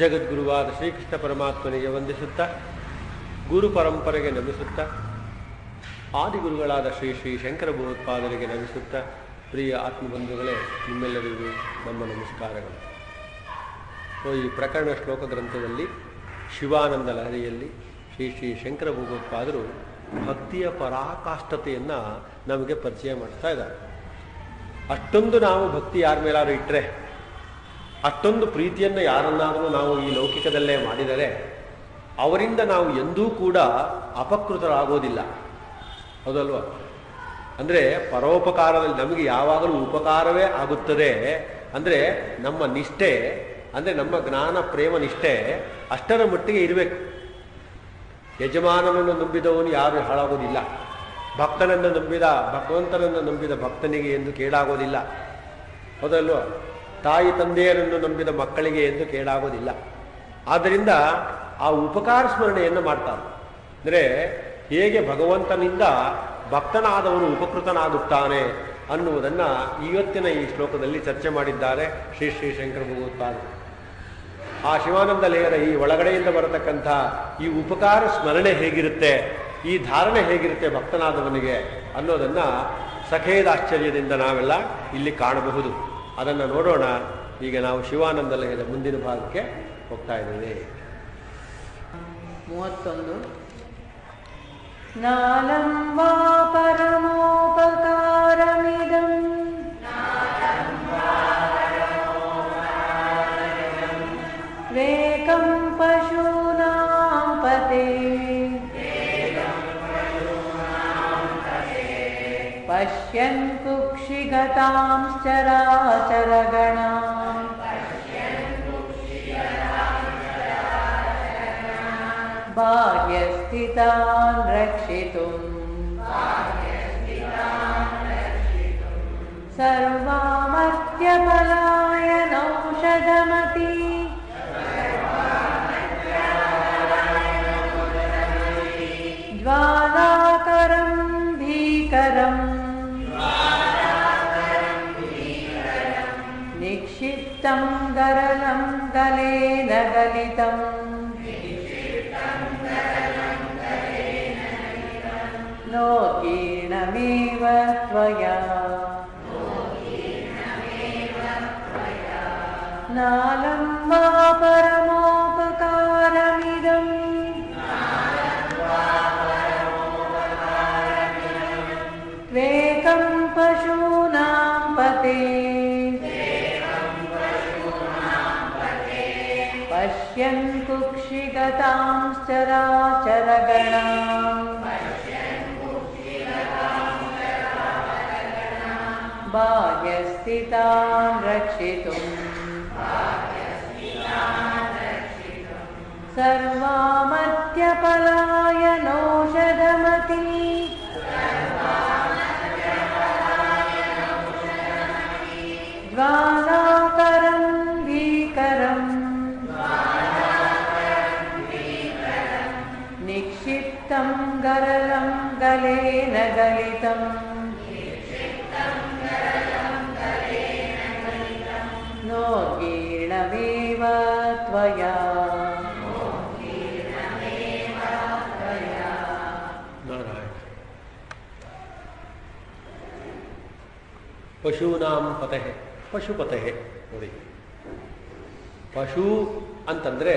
ಜಗದ್ಗುರುವಾದ ಶ್ರೀಕೃಷ್ಣ ಪರಮಾತ್ಮನಿಗೆ ವಂದಿಸುತ್ತಾ ಗುರು ಪರಂಪರೆಗೆ ನಮಿಸುತ್ತಾ ಆದಿಗುರುಗಳಾದ ಶ್ರೀ ಶ್ರೀ ಶಂಕರ ಭಗವತ್ಪಾದರಿಗೆ ನಮಿಸುತ್ತಾ ಪ್ರಿಯ ಆತ್ಮಬಂಧುಗಳೇ ನಿಮ್ಮೆಲ್ಲರಿಗೂ ನಮ್ಮ ನಮಸ್ಕಾರಗಳು ಸೊ ಈ ಪ್ರಕರಣ ಶ್ಲೋಕ ಗ್ರಂಥದಲ್ಲಿ ಶಿವಾನಂದ ಲಹರಿಯಲ್ಲಿ ಶ್ರೀ ಶ್ರೀ ಶಂಕರ ಭಗವತ್ಪಾದರು ಭಕ್ತಿಯ ಪರಾಕಾಷ್ಠತೆಯನ್ನು ನಮಗೆ ಪರಿಚಯ ಮಾಡ್ತಾ ಇದ್ದಾರೆ ಅಷ್ಟೊಂದು ನಾವು ಭಕ್ತಿ ಯಾರ ಮೇಲಾದ್ರೂ ಇಟ್ಟರೆ ಅಷ್ಟೊಂದು ಪ್ರೀತಿಯನ್ನು ಯಾರನ್ನಾದರೂ ನಾವು ಈ ಲೌಕಿಕದಲ್ಲೇ ಮಾಡಿದರೆ ಅವರಿಂದ ನಾವು ಎಂದೂ ಕೂಡ ಅಪಕೃತರಾಗೋದಿಲ್ಲ ಹೌದಲ್ವಾ ಅಂದರೆ ಪರೋಪಕಾರದಲ್ಲಿ ನಮಗೆ ಯಾವಾಗಲೂ ಉಪಕಾರವೇ ಆಗುತ್ತದೆ ಅಂದರೆ ನಮ್ಮ ನಿಷ್ಠೆ ಅಂದರೆ ನಮ್ಮ ಜ್ಞಾನ ಪ್ರೇಮ ನಿಷ್ಠೆ ಅಷ್ಟರ ಮಟ್ಟಿಗೆ ಇರಬೇಕು ಯಜಮಾನನನ್ನು ನಂಬಿದವನು ಯಾರು ಹಾಳಾಗೋದಿಲ್ಲ ಭಕ್ತನನ್ನು ನಂಬಿದ ಭಗವಂತನನ್ನು ನಂಬಿದ ಭಕ್ತನಿಗೆ ಎಂದು ಕೇಳಾಗೋದಿಲ್ಲ ಹೌದಲ್ವ ತಾಯಿ ತಂದೆಯರನ್ನು ನಂಬಿದ ಮಕ್ಕಳಿಗೆ ಎಂದು ಕೇಳಾಗೋದಿಲ್ಲ ಆದ್ದರಿಂದ ಆ ಉಪಕಾರ ಸ್ಮರಣೆಯನ್ನು ಮಾಡ್ತಾರೆ ಅಂದರೆ ಹೇಗೆ ಭಗವಂತನಿಂದ ಭಕ್ತನಾದವನು ಉಪಕೃತನಾಗುತ್ತಾನೆ ಅನ್ನುವುದನ್ನು ಇವತ್ತಿನ ಈ ಶ್ಲೋಕದಲ್ಲಿ ಚರ್ಚೆ ಮಾಡಿದ್ದಾರೆ ಶ್ರೀ ಶ್ರೀ ಶಂಕರ ಭಗವತ್ಪಾದರು ಆ ಶಿವಾನಂದ ಲೇಯರ ಈ ಒಳಗಡೆಯಿಂದ ಬರತಕ್ಕಂಥ ಈ ಉಪಕಾರ ಸ್ಮರಣೆ ಹೇಗಿರುತ್ತೆ ಈ ಧಾರಣೆ ಹೇಗಿರುತ್ತೆ ಭಕ್ತನಾದವನಿಗೆ ಅನ್ನೋದನ್ನ ಸಖೇದಾಶ್ಚರ್ಯದಿಂದ ನಾವೆಲ್ಲ ಇಲ್ಲಿ ಕಾಣಬಹುದು ಅದನ್ನು ನೋಡೋಣ ಈಗ ನಾವು ಶಿವಾನಂದ ಲಯದ ಮುಂದಿನ ಭಾಗಕ್ಕೆ ಹೋಗ್ತಾ ಇದ್ದೇವೆ ಮೂವತ್ತೊಂದು ನಾಲಂ ವಾ ಪರಮೋಪಕಾರಮಿದಂ ವೇಕಂ ಪಶೂನಾಂ ಪತೆ ಪಶ್ಯನ್ ಕುಕ್ಷಿಗತಾಂಶ್ಚರಾಚರಗಣಾಂ बाह्यस्थितान् रक्षितुम् सर्वामर्त्यपलायनौषधमती ज्वालाकरं भीकरम् निक्षिप्तं गरलं गलेन गलितम् नोकीर्णमेव त्वया नालं वा परमोपकारमिदम् वेकं पशूनां पते पश्यन् कुक्षिगतांश्चराचरगणाम् बाह्यस्थितान् रक्षितुम् सर्वामर्त्यपलायनौषधमती ज्वालाकरं भीकरम् निक्षिप्तं गरलं गलेन गलितम् नोकीर्णमेव त्वया ನಾರಾಯಣ ಪಶೂನಾಂ ಪತಹೆ ಪಶುಪತಹೆ ನೋಡಿ ಪಶು ಅಂತಂದ್ರೆ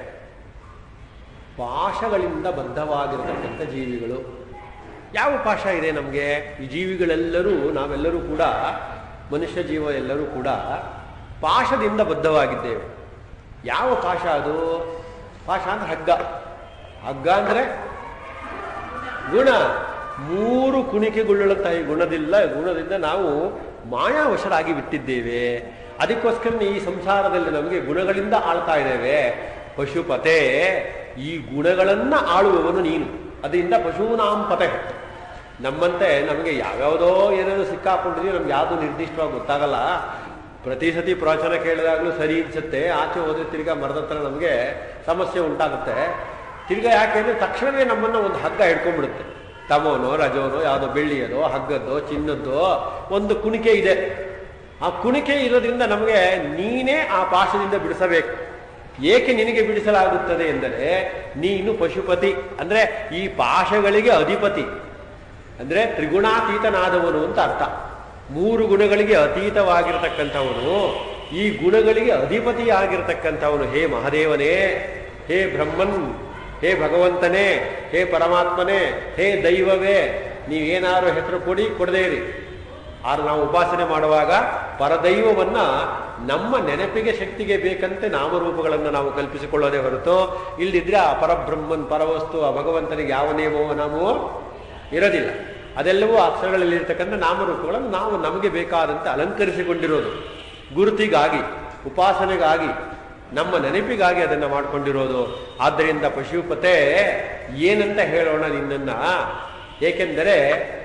ಪಾಶಗಳಿಂದ ಬದ್ಧವಾಗಿರತಕ್ಕಂಥ ಜೀವಿಗಳು ಯಾವ ಪಾಶ ಇದೆ ನಮಗೆ ಈ ಜೀವಿಗಳೆಲ್ಲರೂ ನಾವೆಲ್ಲರೂ ಕೂಡ ಮನುಷ್ಯ ಜೀವ ಎಲ್ಲರೂ ಕೂಡ ಪಾಶದಿಂದ ಬದ್ಧವಾಗಿದ್ದೇವೆ ಯಾವ ಪಾಶ ಅದು ಪಾಶ ಅಂದ್ರೆ ಹಗ್ಗ ಹಗ್ಗ ಅಂದ್ರೆ ಗುಣ ಮೂರು ಕುಣಿಕೆಗೊಳ್ಳುವಂತಹ ಈ ಗುಣದಿಲ್ಲ ಗುಣದಿಂದ ನಾವು ಮಾಯಾವಶರಾಗಿ ಬಿಟ್ಟಿದ್ದೇವೆ ಅದಕ್ಕೋಸ್ಕರ ಈ ಸಂಸಾರದಲ್ಲಿ ನಮಗೆ ಗುಣಗಳಿಂದ ಆಳ್ತಾ ಇದ್ದೇವೆ ಪಶುಪತೆ ಈ ಗುಣಗಳನ್ನ ಆಳುವವನು ನೀನು ಅದರಿಂದ ಪಶೂನಾಂ ಪತೆ ನಮ್ಮಂತೆ ನಮಗೆ ಯಾವ್ಯಾವುದೋ ಏನೇನೋ ಸಿಕ್ಕಾಕೊಂಡಿದೀವಿ ನಮ್ಗೆ ಯಾವುದು ನಿರ್ದಿಷ್ಟವಾಗಿ ಗೊತ್ತಾಗಲ್ಲ ಪ್ರತಿ ಸತಿ ಪ್ರವಚನ ಕೇಳಿದಾಗಲೂ ಸರಿ ಅನ್ಸುತ್ತೆ ಆಚೆ ಹೋದ್ರೆ ತಿರ್ಗಾ ಮರದ ಹತ್ರ ನಮಗೆ ಸಮಸ್ಯೆ ಉಂಟಾಗುತ್ತೆ ತಿರ್ಗಾ ಯಾಕೆಂದ್ರೆ ತಕ್ಷಣವೇ ನಮ್ಮನ್ನ ಒಂದು ಹಗ್ಗ ಹಿಡ್ಕೊಂಡ್ಬಿಡುತ್ತೆ ತಮೋನೋ ರಜೋನೋ ಯಾವುದೋ ಬೆಳ್ಳಿಯದೋ ಹಗ್ಗದ್ದೋ ಚಿನ್ನದ್ದೋ ಒಂದು ಕುಣಿಕೆ ಇದೆ ಆ ಕುಣಿಕೆ ಇರೋದ್ರಿಂದ ನಮಗೆ ನೀನೇ ಆ ಪಾಶದಿಂದ ಬಿಡಿಸಬೇಕು ಏಕೆ ನಿನಗೆ ಬಿಡಿಸಲಾಗುತ್ತದೆ ಎಂದರೆ ನೀನು ಪಶುಪತಿ ಅಂದ್ರೆ ಈ ಪಾಶಗಳಿಗೆ ಅಧಿಪತಿ ಅಂದ್ರೆ ತ್ರಿಗುಣಾತೀತನಾದವನು ಅಂತ ಅರ್ಥ ಮೂರು ಗುಣಗಳಿಗೆ ಅತೀತವಾಗಿರತಕ್ಕಂಥವನು ಈ ಗುಣಗಳಿಗೆ ಅಧಿಪತಿಯಾಗಿರ್ತಕ್ಕಂಥವನು ಹೇ ಮಹಾದೇವನೇ ಹೇ ಬ್ರಹ್ಮನ್ ಹೇ ಭಗವಂತನೇ ಹೇ ಪರಮಾತ್ಮನೇ ಹೇ ದೈವವೇ ನೀವೇನಾದ್ರು ಹೆಸರು ಕೊಡಿ ಕೊಡದೇ ಇರಿ ಆದ್ರೆ ನಾವು ಉಪಾಸನೆ ಮಾಡುವಾಗ ಪರದೈವವನ್ನ ನಮ್ಮ ನೆನಪಿಗೆ ಶಕ್ತಿಗೆ ಬೇಕಂತೆ ನಾಮರೂಪಗಳನ್ನು ನಾವು ಕಲ್ಪಿಸಿಕೊಳ್ಳೋದೇ ಹೊರತು ಇಲ್ದಿದ್ರೆ ಆ ಪರಬ್ರಹ್ಮನ್ ಪರವಸ್ತು ಆ ಭಗವಂತನಿಗೆ ಯಾವ ನಿಯಮವೋ ನಾಮವೋ ಇರೋದಿಲ್ಲ ಅದೆಲ್ಲವೂ ಅಕ್ಷರಗಳಲ್ಲಿ ಇರ್ತಕ್ಕಂಥ ನಾಮರೂಪಗಳನ್ನು ನಾವು ನಮಗೆ ಬೇಕಾದಂತೆ ಅಲಂಕರಿಸಿಕೊಂಡಿರೋದು ಗುರುತಿಗಾಗಿ ಉಪಾಸನೆಗಾಗಿ ನಮ್ಮ ನೆನಪಿಗಾಗಿ ಅದನ್ನು ಮಾಡಿಕೊಂಡಿರೋದು ಆದ್ದರಿಂದ ಪಶುಪತೆ ಏನಂತ ಹೇಳೋಣ ನಿನ್ನನ್ನ ಏಕೆಂದರೆ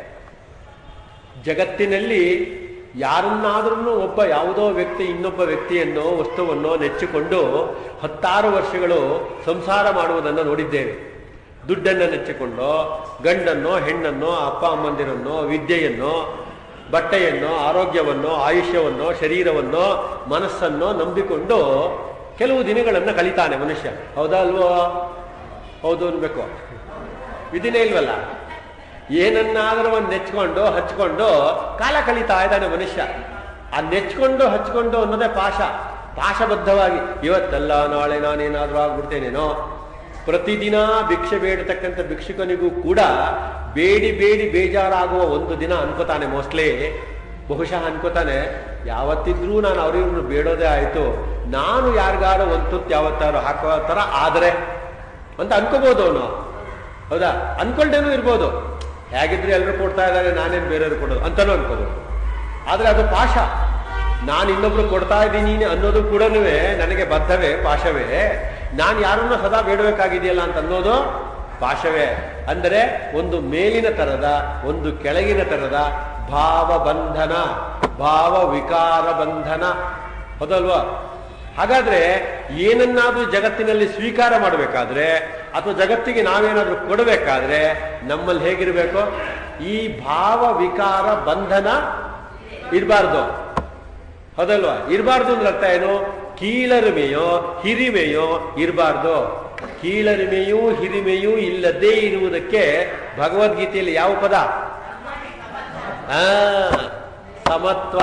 ಜಗತ್ತಿನಲ್ಲಿ ಯಾರನ್ನಾದ್ರೂ ಒಬ್ಬ ಯಾವುದೋ ವ್ಯಕ್ತಿ ಇನ್ನೊಬ್ಬ ವ್ಯಕ್ತಿಯನ್ನೋ ವಸ್ತುವನ್ನೋ ನೆಚ್ಚಿಕೊಂಡು ಹತ್ತಾರು ವರ್ಷಗಳು ಸಂಸಾರ ಮಾಡುವುದನ್ನು ನೋಡಿದ್ದೇವೆ ದುಡ್ಡನ್ನು ನೆಚ್ಚಿಕೊಂಡು ಗಂಡನ್ನೋ ಹೆಣ್ಣನ್ನೋ ಅಪ್ಪ ಅಮ್ಮಂದಿರನ್ನೋ ವಿದ್ಯೆಯನ್ನೋ ಬಟ್ಟೆಯನ್ನೋ ಆರೋಗ್ಯವನ್ನೋ ಆಯುಷ್ಯವನ್ನೋ ಶರೀರವನ್ನೋ ಮನಸ್ಸನ್ನೋ ನಂಬಿಕೊಂಡು ಕೆಲವು ದಿನಗಳನ್ನು ಕಲಿತಾನೆ ಮನುಷ್ಯ ಹೌದಾ ಅಲ್ವೋ ಹೌದು ಅನ್ಬೇಕು ವಿಧಿನೇ ಇಲ್ವಲ್ಲ ಏನನ್ನಾದರೂ ಒಂದು ನೆಚ್ಕೊಂಡು ಹಚ್ಕೊಂಡು ಕಾಲ ಕಳೀತಾ ಇದ್ದಾನೆ ಮನುಷ್ಯ ಆ ನೆಚ್ಕೊಂಡು ಹಚ್ಕೊಂಡು ಅನ್ನೋದೇ ಪಾಶ ಪಾಶಬದ್ಧವಾಗಿ ಇವತ್ತೆಲ್ಲ ನಾಳೆ ನಾನೇನಾದ್ರೂ ಆಗ್ಬಿಡ್ತೇನೇನೋ ಪ್ರತಿದಿನ ಭಿಕ್ಷೆ ಬೇಡತಕ್ಕಂಥ ಭಿಕ್ಷುಕನಿಗೂ ಕೂಡ ಬೇಡಿ ಬೇಡಿ ಬೇಜಾರಾಗುವ ಒಂದು ದಿನ ಅನ್ಕೋತಾನೆ ಮೋಸ್ಟ್ಲಿ ಬಹುಶಃ ಅನ್ಕೋತಾನೆ ಯಾವತ್ತಿದ್ರೂ ನಾನು ಅವ್ರಿವ್ರನ್ನು ಬೇಡೋದೇ ಆಯ್ತು ನಾನು ಯಾರಿಗಾರು ಒಂದು ತುತ್ತು ಯಾವತ್ತಾರು ಹಾಕೋ ಥರ ಆದರೆ ಅಂತ ಅನ್ಕೋಬಹುದು ಅವನು ಹೌದಾ ಅನ್ಕೊಳ್ದೇನೂ ಇರ್ಬೋದು ಹೇಗಿದ್ರೆ ಎಲ್ಲರೂ ಕೊಡ್ತಾ ಇದ್ದಾರೆ ನಾನೇನು ಬೇರೆಯವ್ರು ಕೊಡೋದು ಅಂತಲೂ ಅನ್ಕೋಬೋದು ಆದ್ರೆ ಅದು ಪಾಶ ನಾನು ಇನ್ನೊಬ್ರು ಕೊಡ್ತಾ ಇದ್ದೀನಿ ಅನ್ನೋದು ಕೂಡ ನನಗೆ ಬದ್ಧವೇ ಪಾಶವೇ ನಾನು ಯಾರನ್ನ ಸದಾ ಬೇಡಬೇಕಾಗಿದೆಯಲ್ಲ ಅಂತ ಅನ್ನೋದು ಪಾಶವೇ ಅಂದರೆ ಒಂದು ಮೇಲಿನ ತರದ ಒಂದು ಕೆಳಗಿನ ತರದ ಭಾವ ಬಂಧನ ಭಾವ ವಿಕಾರ ಬಂಧನ ಹೌದಲ್ವಾ ಹಾಗಾದ್ರೆ ಏನನ್ನಾದ್ರೂ ಜಗತ್ತಿನಲ್ಲಿ ಸ್ವೀಕಾರ ಮಾಡಬೇಕಾದ್ರೆ ಅಥವಾ ಜಗತ್ತಿಗೆ ನಾವೇನಾದ್ರೂ ಕೊಡಬೇಕಾದ್ರೆ ನಮ್ಮಲ್ಲಿ ಹೇಗಿರ್ಬೇಕು ಈ ಭಾವ ವಿಕಾರ ಬಂಧನ ಇರಬಾರ್ದು ಹೌದಲ್ವಾ ಇರಬಾರ್ದು ಅಂದ್ರೆ ಅರ್ಥ ಏನು ಕೀಳರಿಮೆಯೋ ಹಿರಿಮೆಯೋ ಇರಬಾರ್ದು ಕೀಳರಿಮೆಯೂ ಹಿರಿಮೆಯೂ ಇಲ್ಲದೇ ಇರುವುದಕ್ಕೆ ಭಗವದ್ಗೀತೆಯಲ್ಲಿ ಯಾವ ಪದ ಆ ಸಮತ್ವ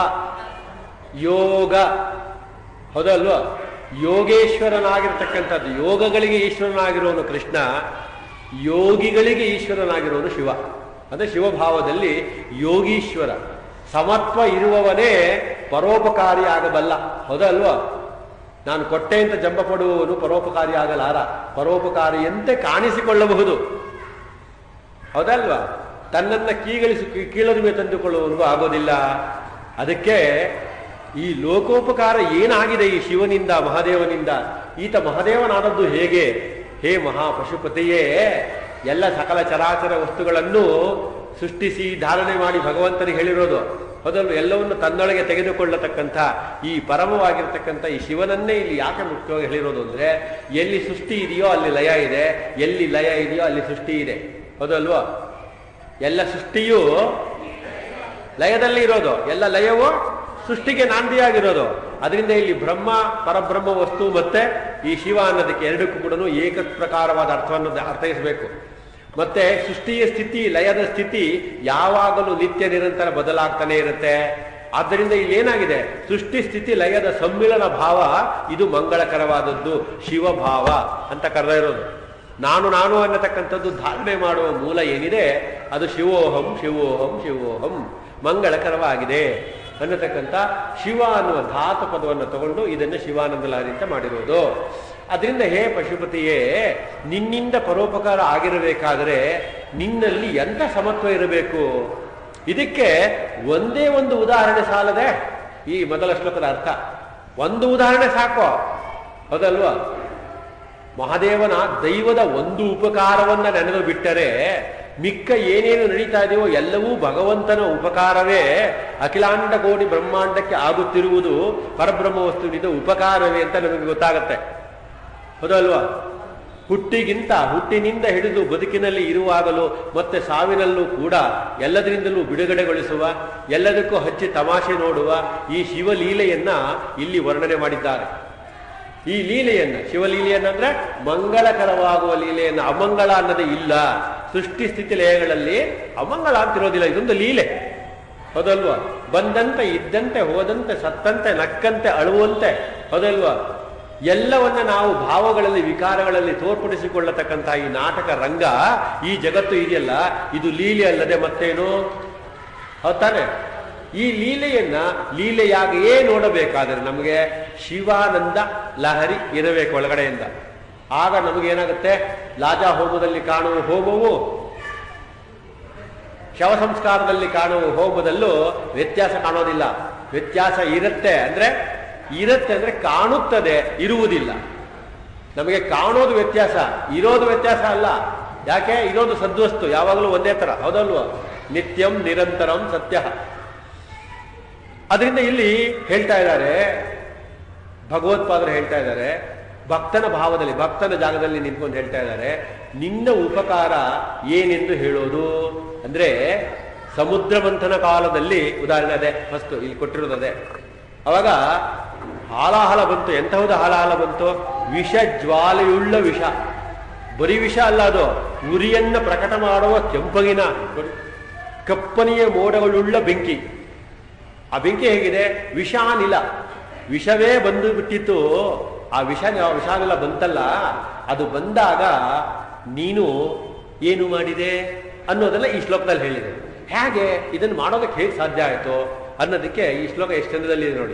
ಯೋಗ ಹೌದಲ್ವಾ ಯೋಗೇಶ್ವರನಾಗಿರ್ತಕ್ಕಂಥದ್ದು ಯೋಗಗಳಿಗೆ ಈಶ್ವರನಾಗಿರೋನು ಕೃಷ್ಣ ಯೋಗಿಗಳಿಗೆ ಈಶ್ವರನಾಗಿರೋನು ಶಿವ ಅಂದ್ರೆ ಶಿವಭಾವದಲ್ಲಿ ಯೋಗೀಶ್ವರ ಸಮತ್ವ ಇರುವವನೇ ಪರೋಪಕಾರಿ ಆಗಬಲ್ಲ ಹೌದಲ್ವಾ ನಾನು ಕೊಟ್ಟೆ ಅಂತ ಜಂಬ ಪಡುವವನು ಪರೋಪಕಾರಿ ಆಗಲಾರ ಪರೋಪಕಾರಿಯಂತೆ ಕಾಣಿಸಿಕೊಳ್ಳಬಹುದು ಹೌದಲ್ವಾ ತನ್ನನ್ನ ಕೀಗಳಿಸಿ ಕೀಳರಿಮೆ ತಂದುಕೊಳ್ಳುವವನಿಗೂ ಆಗೋದಿಲ್ಲ ಅದಕ್ಕೆ ಈ ಲೋಕೋಪಕಾರ ಏನಾಗಿದೆ ಈ ಶಿವನಿಂದ ಮಹಾದೇವನಿಂದ ಈತ ಮಹಾದೇವನಾದದ್ದು ಹೇಗೆ ಹೇ ಮಹಾ ಪಶುಪತಿಯೇ ಎಲ್ಲ ಸಕಲ ಚರಾಚರ ವಸ್ತುಗಳನ್ನು ಸೃಷ್ಟಿಸಿ ಧಾರಣೆ ಮಾಡಿ ಭಗವಂತನಿಗೆ ಹೇಳಿರೋದು ಹೌದಲ್ವ ಎಲ್ಲವನ್ನು ತನ್ನೊಳಗೆ ತೆಗೆದುಕೊಳ್ಳತಕ್ಕಂಥ ಈ ಪರಮವಾಗಿರ್ತಕ್ಕಂಥ ಈ ಶಿವನನ್ನೇ ಇಲ್ಲಿ ಯಾಕೆ ಮುಖ್ಯವಾಗಿ ಹೇಳಿರೋದು ಅಂದ್ರೆ ಎಲ್ಲಿ ಸೃಷ್ಟಿ ಇದೆಯೋ ಅಲ್ಲಿ ಲಯ ಇದೆ ಎಲ್ಲಿ ಲಯ ಇದೆಯೋ ಅಲ್ಲಿ ಸೃಷ್ಟಿ ಇದೆ ಹೌದಲ್ವಾ ಎಲ್ಲ ಸೃಷ್ಟಿಯು ಲಯದಲ್ಲಿ ಇರೋದು ಎಲ್ಲ ಲಯವು ಸೃಷ್ಟಿಗೆ ನಾಂದಿಯಾಗಿರೋದು ಅದರಿಂದ ಇಲ್ಲಿ ಬ್ರಹ್ಮ ಪರಬ್ರಹ್ಮ ವಸ್ತು ಮತ್ತೆ ಈ ಶಿವ ಅನ್ನೋದಕ್ಕೆ ಎರಡಕ್ಕೂ ಕೂಡ ಏಕ ಪ್ರಕಾರವಾದ ಅರ್ಥವನ್ನು ಅರ್ಥೈಸಬೇಕು ಮತ್ತೆ ಸೃಷ್ಟಿಯ ಸ್ಥಿತಿ ಲಯದ ಸ್ಥಿತಿ ಯಾವಾಗಲೂ ನಿತ್ಯ ನಿರಂತರ ಬದಲಾಗ್ತಾನೆ ಇರುತ್ತೆ ಆದ್ದರಿಂದ ಇಲ್ಲಿ ಏನಾಗಿದೆ ಸೃಷ್ಟಿ ಸ್ಥಿತಿ ಲಯದ ಸಮ್ಮಿಲನ ಭಾವ ಇದು ಮಂಗಳಕರವಾದದ್ದು ಶಿವಭಾವ ಅಂತ ಕರೆದ ಇರೋದು ನಾನು ನಾನು ಅನ್ನತಕ್ಕಂಥದ್ದು ಧಾರಣೆ ಮಾಡುವ ಮೂಲ ಏನಿದೆ ಅದು ಶಿವೋಹಂ ಶಿವೋಹಂ ಶಿವೋಹಂ ಮಂಗಳಕರವಾಗಿದೆ ಅನ್ನತಕ್ಕಂಥ ಶಿವ ಅನ್ನುವ ಧಾತು ಪದವನ್ನು ತಗೊಂಡು ಇದನ್ನು ಶಿವಾನಂದಲಾರಿ ಅಂತ ಮಾಡಿರೋದು ಅದರಿಂದ ಹೇ ಪಶುಪತಿಯೇ ನಿನ್ನಿಂದ ಪರೋಪಕಾರ ಆಗಿರಬೇಕಾದರೆ ನಿನ್ನಲ್ಲಿ ಎಂಥ ಸಮತ್ವ ಇರಬೇಕು ಇದಕ್ಕೆ ಒಂದೇ ಒಂದು ಉದಾಹರಣೆ ಸಾಲದೆ ಈ ಮೊದಲ ಶ್ಲೋಕದ ಅರ್ಥ ಒಂದು ಉದಾಹರಣೆ ಸಾಕು ಹೌದಲ್ವಾ ಮಹಾದೇವನ ದೈವದ ಒಂದು ಉಪಕಾರವನ್ನ ನೆನೆದು ಬಿಟ್ಟರೆ ಮಿಕ್ಕ ಏನೇನು ನಡೀತಾ ಇದೆಯೋ ಎಲ್ಲವೂ ಭಗವಂತನ ಉಪಕಾರವೇ ಅಖಿಲಾಂಡ ಕೋಟಿ ಬ್ರಹ್ಮಾಂಡಕ್ಕೆ ಆಗುತ್ತಿರುವುದು ಪರಬ್ರಹ್ಮ ವಸ್ತುವಿನಿಂದ ಉಪಕಾರವೇ ಅಂತ ನಮಗೆ ಗೊತ್ತಾಗತ್ತೆ ಹೌದಲ್ವಾ ಹುಟ್ಟಿಗಿಂತ ಹುಟ್ಟಿನಿಂದ ಹಿಡಿದು ಬದುಕಿನಲ್ಲಿ ಇರುವಾಗಲೂ ಮತ್ತೆ ಸಾವಿನಲ್ಲೂ ಕೂಡ ಎಲ್ಲದರಿಂದಲೂ ಬಿಡುಗಡೆಗೊಳಿಸುವ ಎಲ್ಲದಕ್ಕೂ ಹಚ್ಚಿ ತಮಾಷೆ ನೋಡುವ ಈ ಶಿವಲೀಲೆಯನ್ನ ಇಲ್ಲಿ ವರ್ಣನೆ ಮಾಡಿದ್ದಾರೆ ಈ ಲೀಲೆಯನ್ನ ಶಿವಲೀಲೆಯನ್ನಂದ್ರೆ ಮಂಗಳಕರವಾಗುವ ಲೀಲೆಯನ್ನ ಅಮಂಗಳ ಅನ್ನೋದೇ ಇಲ್ಲ ಸೃಷ್ಟಿ ಸ್ಥಿತಿ ಲಯಗಳಲ್ಲಿ ಅಮಂಗಳ ಅಂತಿರೋದಿಲ್ಲ ಇದೊಂದು ಲೀಲೆ ಹೌದಲ್ವಾ ಬಂದಂತೆ ಇದ್ದಂತೆ ಹೋದಂತೆ ಸತ್ತಂತೆ ನಕ್ಕಂತೆ ಅಳುವಂತೆ ಹೌದಲ್ವಾ ಎಲ್ಲವನ್ನ ನಾವು ಭಾವಗಳಲ್ಲಿ ವಿಕಾರಗಳಲ್ಲಿ ತೋರ್ಪಡಿಸಿಕೊಳ್ಳತಕ್ಕಂತಹ ಈ ನಾಟಕ ರಂಗ ಈ ಜಗತ್ತು ಇದೆಯಲ್ಲ ಇದು ಲೀಲೆ ಅಲ್ಲದೆ ಮತ್ತೇನು ಹೌದಾನೆ ಈ ಲೀಲೆಯನ್ನ ಲೀಲೆಯಾಗಿಯೇ ನೋಡಬೇಕಾದರೆ ನಮಗೆ ಶಿವಾನಂದ ಲಹರಿ ಇರಬೇಕು ಒಳಗಡೆಯಿಂದ ಆಗ ನಮಗೇನಾಗುತ್ತೆ ಲಾಜಾ ಹೋಮದಲ್ಲಿ ಕಾಣುವ ಹೋಮವು ಶವ ಸಂಸ್ಕಾರದಲ್ಲಿ ಕಾಣುವ ಹೋಮದಲ್ಲೂ ವ್ಯತ್ಯಾಸ ಕಾಣೋದಿಲ್ಲ ವ್ಯತ್ಯಾಸ ಇರುತ್ತೆ ಅಂದ್ರೆ ಇರುತ್ತೆ ಅಂದ್ರೆ ಕಾಣುತ್ತದೆ ಇರುವುದಿಲ್ಲ ನಮಗೆ ಕಾಣೋದು ವ್ಯತ್ಯಾಸ ಇರೋದು ವ್ಯತ್ಯಾಸ ಅಲ್ಲ ಯಾಕೆ ಇರೋದು ಸದ್ವಸ್ತು ಯಾವಾಗಲೂ ಒಂದೇ ತರ ಹೌದಲ್ವ ನಿತ್ಯಂ ನಿರಂತರಂ ಸತ್ಯ ಅದರಿಂದ ಇಲ್ಲಿ ಹೇಳ್ತಾ ಇದ್ದಾರೆ ಭಗವತ್ಪಾದರು ಹೇಳ್ತಾ ಇದ್ದಾರೆ ಭಕ್ತನ ಭಾವದಲ್ಲಿ ಭಕ್ತನ ಜಾಗದಲ್ಲಿ ನಿಂತ್ಕೊಂಡು ಹೇಳ್ತಾ ಇದ್ದಾರೆ ನಿನ್ನ ಉಪಕಾರ ಏನೆಂದು ಹೇಳೋದು ಅಂದ್ರೆ ಸಮುದ್ರ ಮಂಥನ ಕಾಲದಲ್ಲಿ ಉದಾಹರಣೆ ಅದೇ ಫಸ್ಟ್ ಇಲ್ಲಿ ಕೊಟ್ಟಿರೋದು ಅದೇ ಅವಾಗ ಹಾಲಾಹಲ ಬಂತು ಎಂತಹುದು ಹಾಲಾಹಲ ಬಂತು ವಿಷ ಜ್ವಾಲೆಯುಳ್ಳ ವಿಷ ಬರೀ ವಿಷ ಅಲ್ಲ ಅದು ಉರಿಯನ್ನ ಪ್ರಕಟ ಮಾಡುವ ಕೆಂಪಗಿನ ನೋಡಿ, ಕಪ್ಪನೆಯ ಮೋಡಗಳುಳ್ಳ ಬೆಂಕಿ ಆ ಬೆಂಕಿ ಹೇಗಿದೆ ವಿಷಾನಿಲ ವಿಷವೇ ಬಂದು ಬಿಟ್ಟಿತ್ತು ಆ ವಿಷ ವಿಷಾನಿಲ ಬಂತಲ್ಲ ಅದು ಬಂದಾಗ ನೀನು ಏನು ಮಾಡಿದೆ ಅನ್ನೋದೆಲ್ಲ ಈ ಶ್ಲೋಕದಲ್ಲಿ ಹೇಳಿದೆ ಹೇಗೆ ಇದನ್ನು ಮಾಡೋದಕ್ಕೆ ಹೇಗೆ ಸಾಧ್ಯ ಆಯಿತು ಅನ್ನೋದಕ್ಕೆ ಈ ಶ್ಲೋಕ ಎಷ್ಟು ಚಂದದಲ್ಲಿದೆ ನೋಡಿ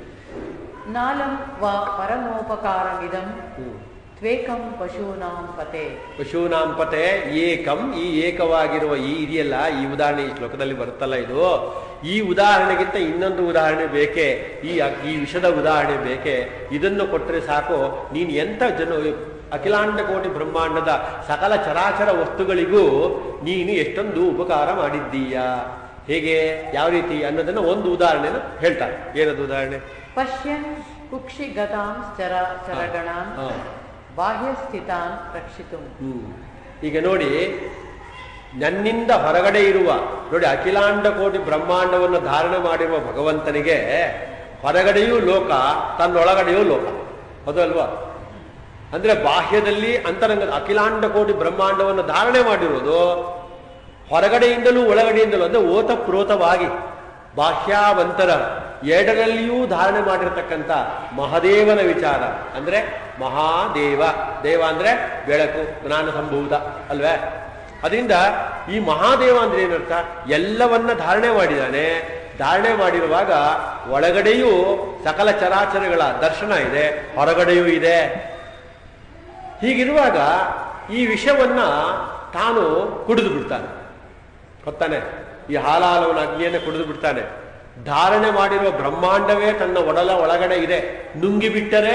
ನಾಲಂ ವಾ ಪರಮೋಪಕಾರಮಿದಂ ತ್ವೇಕಂ ಪಶೂನಾಂ ಪತೆ ಪಶೂನಾಂ ಪತೆ ಏಕಂ ಈ ಏಕವಾಗಿರುವ ಈ ಇದೆಯಲ್ಲ ಈ ಉದಾಹರಣೆ ಈ ಶ್ಲೋಕದಲ್ಲಿ ಬರುತ್ತಲ್ಲ ಇದು ಈ ಉದಾಹರಣೆಗಿಂತ ಇನ್ನೊಂದು ಉದಾಹರಣೆ ಬೇಕೆ ಈ ಈ ವಿಷದ ಉದಾಹರಣೆ ಬೇಕೆ ಇದನ್ನು ಕೊಟ್ಟರೆ ಸಾಕು ನೀನು ಎಂಥ ಜನ ಅಖಿಲಾಂಡ ಕೋಟಿ ಬ್ರಹ್ಮಾಂಡದ ಸಕಲ ಚರಾಚರ ವಸ್ತುಗಳಿಗೂ ನೀನು ಎಷ್ಟೊಂದು ಉಪಕಾರ ಮಾಡಿದ್ದೀಯಾ ಹೇಗೆ ಯಾವ ರೀತಿ ಅನ್ನೋದನ್ನ ಒಂದು ಉದಾಹರಣೆನ ಹೇಳ್ತಾರೆ ಏನದು ಉದಾಹರಣೆ ಪಶ್ಯನ್ ಕುಕ್ಷಿಗತಾಂ ಚರ ಚರಗಣಾಂ ಹಾ. ಬಾಹ್ಯಸ್ಥಿತಾನ್ ರಕ್ಷಿತುಂ ಹ್ಮ್. ಈಗ ನೋಡಿ ನನ್ನಿಂದ ಹೊರಗಡೆ ಇರುವ ನೋಡಿ ಅಖಿಲಾಂಡ ಕೋಟಿ ಬ್ರಹ್ಮಾಂಡವನ್ನು ಧಾರಣೆ ಮಾಡಿರುವ ಭಗವಂತನಿಗೆ ಹೊರಗಡೆಯೂ ಲೋಕ ತನ್ನೊಳಗಡೆಯೂ ಲೋಕ ಹೌದು ಅಲ್ವಾ ಅಂದ್ರೆ ಬಾಹ್ಯದಲ್ಲಿ ಅಂತರಂಗ ಅಖಿಲಾಂಡ ಕೋಟಿ ಬ್ರಹ್ಮಾಂಡವನ್ನು ಧಾರಣೆ ಮಾಡಿರೋದು ಹೊರಗಡೆಯಿಂದಲೂ ಒಳಗಡೆಯಿಂದಲೂ ಅಂದ್ರೆ ಓತಪ್ರೋತವಾಗಿ ಬಾಹ್ಯಾವಂತರ ಎರಡರಲ್ಲಿಯೂ ಧಾರಣೆ ಮಾಡಿರತಕ್ಕಂಥ ಮಹಾದೇವನ ವಿಚಾರ ಅಂದ್ರೆ ಮಹಾದೇವ ದೇವ ಅಂದ್ರೆ ಬೆಳಕು ಜ್ಞಾನ ಸಂಭೂತ ಅಲ್ವೇ ಅದರಿಂದ ಈ ಮಹಾದೇವ ಅಂದ್ರೆ ಏನರ್ಥ ಎಲ್ಲವನ್ನ ಧಾರಣೆ ಮಾಡಿದಾನೆ ಧಾರಣೆ ಮಾಡಿರುವಾಗ ಒಳಗಡೆಯೂ ಸಕಲ ಚರಾಚರಗಳ ದರ್ಶನ ಇದೆ ಹೊರಗಡೆಯೂ ಇದೆ ಹೀಗಿರುವಾಗ ಈ ವಿಷವನ್ನ ತಾನು ಕುಡಿದು ಬಿಡ್ತಾನೆ ಗೊತ್ತಾನೆ ಈ ಹಾಲಾಲವನ ಅಗ್ನಿಯನ್ನು ಕುಡಿದು ಬಿಡ್ತಾನೆ ಧಾರಣೆ ಮಾಡಿರುವ ಬ್ರಹ್ಮಾಂಡವೇ ತನ್ನ ಒಡಲ ಒಳಗಡೆ ಇದೆ ನುಂಗಿ ಬಿಟ್ಟರೆ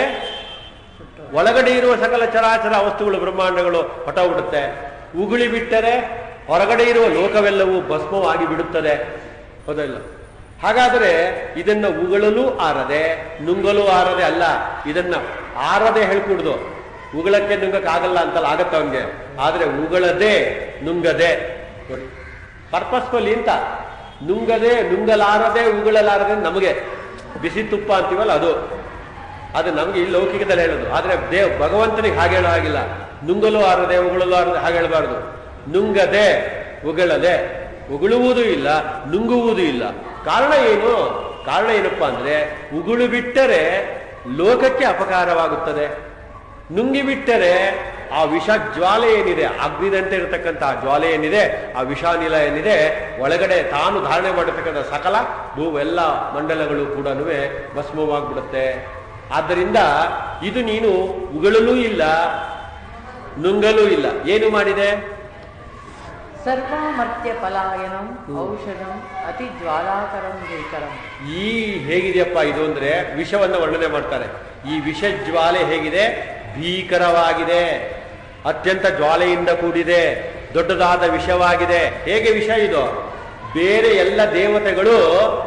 ಒಳಗಡೆ ಇರುವ ಸಕಲ ಚರಾಚರ ವಸ್ತುಗಳು ಬ್ರಹ್ಮಾಂಡಗಳು ಹೊಟ್ಟೋಗ್ಬಿಡುತ್ತೆ ಉಗುಳಿ ಬಿಟ್ಟರೆ ಹೊರಗಡೆ ಇರುವ ಲೋಕವೆಲ್ಲವೂ ಭಸ್ಮವಾಗಿ ಬಿಡುತ್ತದೆ ಹೌದಲ್ಲ ಹಾಗಾದರೆ ಇದನ್ನ ಉಗಳಲು ಆರದೆ ನುಂಗಲು ಆರದೆ ಅಲ್ಲ ಇದನ್ನ ಆರದೆ ಹೇಳ್ಕೂಡ್ದು ಉಗಳಕ್ಕೆ ನುಂಗಕ್ಕಾಗಲ್ಲ ಅಂತಲ್ಲ ಆಗತ್ತ ಅವನ್ಗೆ ಆದ್ರೆ ಉಗಳದೆ ನುಂಗದೆ ನೋಡಿ ಪರ್ಪಸ್ಫುಲ್ ಇಂತ ನುಂಗದೆ ನುಂಗಲಾರದೆ ಉಗಳಲಾರದೆ ನಮಗೆ ಬಿಸಿ ತುಪ್ಪ ಅಂತೀವಲ್ಲ ಅದು ಅದು ನಮಗೆ ಈ ಲೌಕಿಕದಲ್ಲಿ ಹೇಳೋದು ಆದ್ರೆ ದೇವ್ ಭಗವಂತನಿಗೆ ಹಾಗೆ ಹೇಳೋ ಹಾಗಿಲ್ಲ ನುಂಗಲು ಆರದೆ ಉಗಳಲು ಆರದೆ ಹಾಗೆ ಹೇಳಬಾರ್ದು ನುಂಗದೆ ಉಗಳದೆ ಉಗುಳುವುದೂ ಇಲ್ಲ ನುಂಗುವುದೂ ಇಲ್ಲ ಕಾರಣ ಏನು ಕಾರಣ ಏನಪ್ಪಾ ಅಂದ್ರೆ ಉಗುಳು ಬಿಟ್ಟರೆ ಲೋಕಕ್ಕೆ ಅಪಕಾರವಾಗುತ್ತದೆ ನುಂಗಿ ಬಿಟ್ಟರೆ ಆ ವಿಷ ಜ್ವಾಲೆ ಏನಿದೆ ಅಗ್ನಿದಂತೆ ಇರತಕ್ಕಂಥ ಆ ಜ್ವಾಲೆ ಏನಿದೆ ಆ ವಿಷಾನಿಲ ಏನಿದೆ ಒಳಗಡೆ ತಾನು ಧಾರಣೆ ಮಾಡಿರ್ತಕ್ಕಂಥ ಸಕಲ ಭೂ ಎಲ್ಲ ಮಂಡಲಗಳು ಕೂಡ ಭಸ್ಮವಾಗ್ಬಿಡುತ್ತೆ ಆದ್ದರಿಂದ ಇದು ನೀನು ಉಗಳಲೂ ಇಲ್ಲ ನುಂಗಲೂ ಇಲ್ಲ ಏನು ಮಾಡಿದೆ ಸರ್ವಾಮರ್ತ್ಯ ಪಲಾಯನಂ ಔಷಧಂ ಅತಿ ಜ್ವಾಲಾಕರಂ ಭೀಕರಂ ಈ ಹೇಗಿದೆಯಪ್ಪ ಇದು ಅಂದ್ರೆ ವಿಷವನ್ನ ವರ್ಣನೆ ಮಾಡ್ತಾರೆ ಈ ವಿಷ ಜ್ವಾಲೆ ಹೇಗಿದೆ ಭೀಕರವಾಗಿದೆ ಅತ್ಯಂತ ಜ್ವಾಲೆಯಿಂದ ಕೂಡಿದೆ ದೊಡ್ಡದಾದ ವಿಷವಾಗಿದೆ ಹೇಗೆ ವಿಷ ಇದು ಬೇರೆ ಎಲ್ಲ ದೇವತೆಗಳು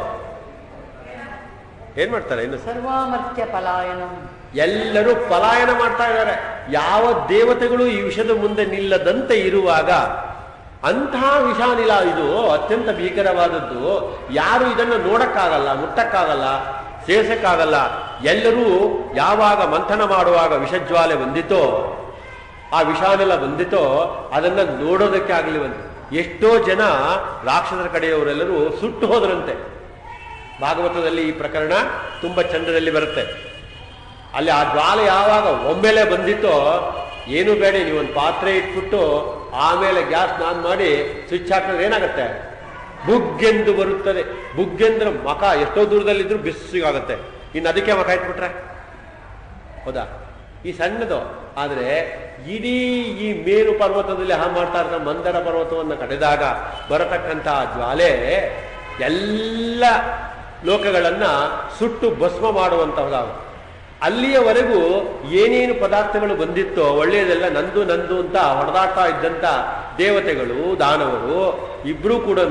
ಏನ್ ಮಾಡ್ತಾರೆ ಇನ್ನು ಸರ್ವಾಮರ್ತ್ಯ ಪಲಾಯನಂ ಎಲ್ಲರೂ ಪಲಾಯನ ಮಾಡ್ತಾ ಇದ್ದಾರೆ ಯಾವ ದೇವತೆಗಳು ಈ ವಿಷದ ಮುಂದೆ ನಿಲ್ಲದಂತೆ ಇರುವಾಗ ಅಂತಹ ವಿಷಾನಿಲ ಇದು ಅತ್ಯಂತ ಭೀಕರವಾದದ್ದು ಯಾರು ಇದನ್ನು ನೋಡಕ್ಕಾಗಲ್ಲ ಮುಟ್ಟಕ್ಕಾಗಲ್ಲ ಸೇವಿಸಕ್ಕಾಗಲ್ಲ ಎಲ್ಲರೂ ಯಾವಾಗ ಮಂಥನ ಮಾಡುವಾಗ ವಿಷಜ್ವಾಲೆ ಬಂದಿತೋ ಆ ವಿಷಾನೆಲ್ಲ ಬಂದಿತೋ ಅದನ್ನ ನೋಡೋದಕ್ಕೆ ಆಗಲಿವಂತೆ ಎಷ್ಟೋ ಜನ ರಾಕ್ಷಸರ ಕಡೆಯವರೆಲ್ಲರೂ ಸುಟ್ಟು ಹೋದ್ರಂತೆ ಭಾಗವತದಲ್ಲಿ ಈ ಪ್ರಕರಣ ತುಂಬಾ ಚಂದದಲ್ಲಿ ಬರುತ್ತೆ ಅಲ್ಲಿ ಆ ಜ್ವಾಲೆ ಯಾವಾಗ ಒಮ್ಮೆಲೆ ಬಂದಿತ್ತೋ ಏನು ಬೇಡ ನೀವೊಂದು ಪಾತ್ರೆ ಇಟ್ಬಿಟ್ಟು ಆಮೇಲೆ ಗ್ಯಾಸ್ ನಾನ್ ಮಾಡಿ ಸ್ವಿಚ್ ಹಾಕಿದ್ರೆ ಏನಾಗುತ್ತೆ ಬುಗ್ಗೆಂದು ಬರುತ್ತದೆ ಬುಗ್ಗೆಂದ್ರೆ ಮಕ ಎಷ್ಟೋ ದೂರದಲ್ಲಿದ್ರು ಬಿಸಿಗಾಗುತ್ತೆ ಇನ್ನು ಅದಕ್ಕೆ ಮಕ ಇಟ್ಬಿಟ್ರೆ ಹೌದಾ ಈ ಸಣ್ಣದು ಆದ್ರೆ ಇಡೀ ಈ ಮೇರು ಪರ್ವತದಲ್ಲಿ ಹಾ ಮಾಡ್ತಾ ಇರೋ ಮಂದರ ಪರ್ವತವನ್ನು ಕಡೆದಾಗ ಬರತಕ್ಕಂತಹ ಜ್ವಾಲೆ ಎಲ್ಲ ಲೋಕಗಳನ್ನ ಸುಟ್ಟು ಭಸ್ಮ ಮಾಡುವಂತಹದಾಗುತ್ತೆ ಅಲ್ಲಿಯವರೆಗೂ ಏನೇನು ಪದಾರ್ಥಗಳು ಬಂದಿತ್ತೋ ಒಳ್ಳೆಯದೆಲ್ಲ ನಂದು ನಂದು ಅಂತ ಹೊಡೆದಾಡ್ತಾ ಇದ್ದಂತ ದೇವತೆಗಳು ದಾನವರು ಇಬ್ರು ಕೂಡ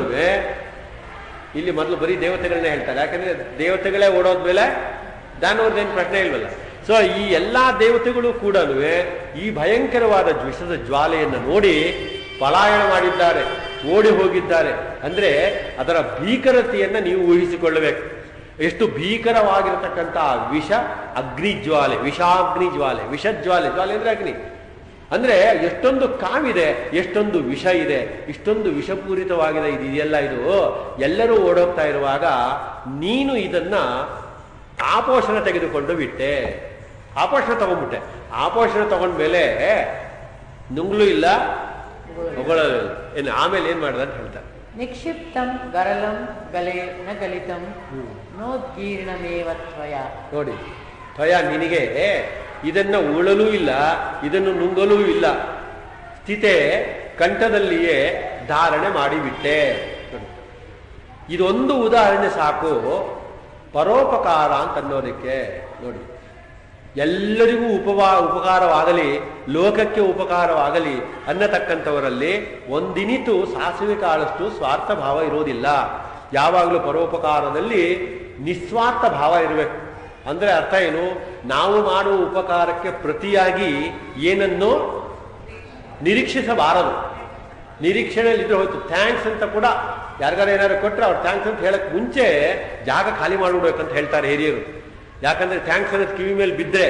ಇಲ್ಲಿ ಮೊದಲು ಬರೀ ದೇವತೆಗಳನ್ನೇ ಹೇಳ್ತಾರೆ ಯಾಕಂದ್ರೆ ದೇವತೆಗಳೇ ಓಡೋದ್ಮೇಲೆ ದಾನವ್ರದ್ದೇನು ಪ್ರಶ್ನೆ ಇಲ್ವಲ್ಲ ಸೊ ಈ ಎಲ್ಲಾ ದೇವತೆಗಳು ಕೂಡ ಈ ಭಯಂಕರವಾದ ವಿಷದ ಜ್ವಾಲೆಯನ್ನು ನೋಡಿ ಪಲಾಯನ ಮಾಡಿದ್ದಾರೆ ಓಡಿ ಹೋಗಿದ್ದಾರೆ ಅಂದ್ರೆ ಅದರ ಭೀಕರತೆಯನ್ನ ನೀವು ಊಹಿಸಿಕೊಳ್ಳಬೇಕು ಎಷ್ಟು ಭೀಕರವಾಗಿರತಕ್ಕಂಥ ವಿಷ ಅಗ್ನಿ ಜ್ವಾಲೆ ವಿಷಾಗ್ನಿ ಜ್ವಾಲೆ ವಿಷಜ್ವಾಲೆ ಜ್ವಾಲೆ ಅಂದ್ರೆ ಅಗ್ನಿ ಅಂದ್ರೆ ಎಷ್ಟೊಂದು ಕಾವಿದೆ ಎಷ್ಟೊಂದು ವಿಷ ಇದೆ ಇಷ್ಟೊಂದು ವಿಷಪೂರಿತವಾಗಿದೆ ಇದು ಇದೆಲ್ಲ ಇದು ಎಲ್ಲರೂ ಓಡೋಗ್ತಾ ಇರುವಾಗ ನೀನು ಇದನ್ನ ಆಪೋಷಣ ತೆಗೆದುಕೊಂಡು ಬಿಟ್ಟೆ ಆಪೋಷಣ ತಗೊಂಡ್ಬಿಟ್ಟೆ ಆಪೋಷಣ ತಗೊಂಡ್ಮೇಲೆ ನುಂಗ್ಲು ಇಲ್ಲ ಹೊಗಳಲು ಇಲ್ಲ ಏನು ಆಮೇಲೆ ಏನ್ ಮಾಡ್ದ ಅಂತ ಹೇಳ್ತಾರೆ ನಿಕ್ಷಿಪ್ತಂ ಗರಲಂ ಗಲೆ ನ ಗಲಿತಂ ನೋದ್ಗೀರ್ಣಮೇವ ತ್ವಯ ನೋಡಿ ಭಯ ನಿನಗೆ ಇದನ್ನ ಉಳಲೂ ಇಲ್ಲ ಇದನ್ನು ನುಂಗಲೂ ಇಲ್ಲ ಸ್ಥಿತೆ ಕಂಠದಲ್ಲಿಯೇ ಧಾರಣೆ ಮಾಡಿಬಿಟ್ಟೆ ನೋಡಿ. ಇದೊಂದು ಉದಾಹರಣೆ ಸಾಕು ಪರೋಪಕಾರ ಅಂತ ಅನ್ನೋದಕ್ಕೆ ನೋಡಿ ಎಲ್ಲರಿಗೂ ಉಪವಾ ಉಪಕಾರವಾಗಲಿ ಲೋಕಕ್ಕೆ ಉಪಕಾರವಾಗಲಿ ಅನ್ನತಕ್ಕಂಥವರಲ್ಲಿ ಒಂದಿನಿತು ಸಾಸಿವೆ ಕಾಳಷ್ಟು ಸ್ವಾರ್ಥ ಭಾವ ಇರೋದಿಲ್ಲ ಯಾವಾಗಲೂ ಪರೋಪಕಾರದಲ್ಲಿ ನಿಸ್ವಾರ್ಥ ಭಾವ ಇರಬೇಕು ಅಂದ್ರೆ ಅರ್ಥ ಏನು ನಾವು ಮಾಡುವ ಉಪಕಾರಕ್ಕೆ ಪ್ರತಿಯಾಗಿ ಏನನ್ನು ನಿರೀಕ್ಷಿಸಬಾರದು ನಿರೀಕ್ಷಣೆಯಲ್ಲಿ ಇದ್ರೆ ಹೋಯ್ತು ಥ್ಯಾಂಕ್ಸ್ ಅಂತ ಕೂಡ ಯಾರಿಗಾರ ಏನಾದ್ರು ಕೊಟ್ಟರೆ ಅವ್ರು ಥ್ಯಾಂಕ್ಸ್ ಅಂತ ಹೇಳಕ್ ಮುಂಚೆ ಜಾಗ ಖಾಲಿ ಮಾಡಿಬಿಡ್ಬೇಕಂತ ಹೇಳ್ತಾರೆ ಹಿರಿಯರು ಯಾಕಂದ್ರೆ ಥ್ಯಾಂಕ್ಸ್ ಅನ್ನೋದು ಕಿವಿ ಮೇಲೆ ಬಿದ್ದರೆ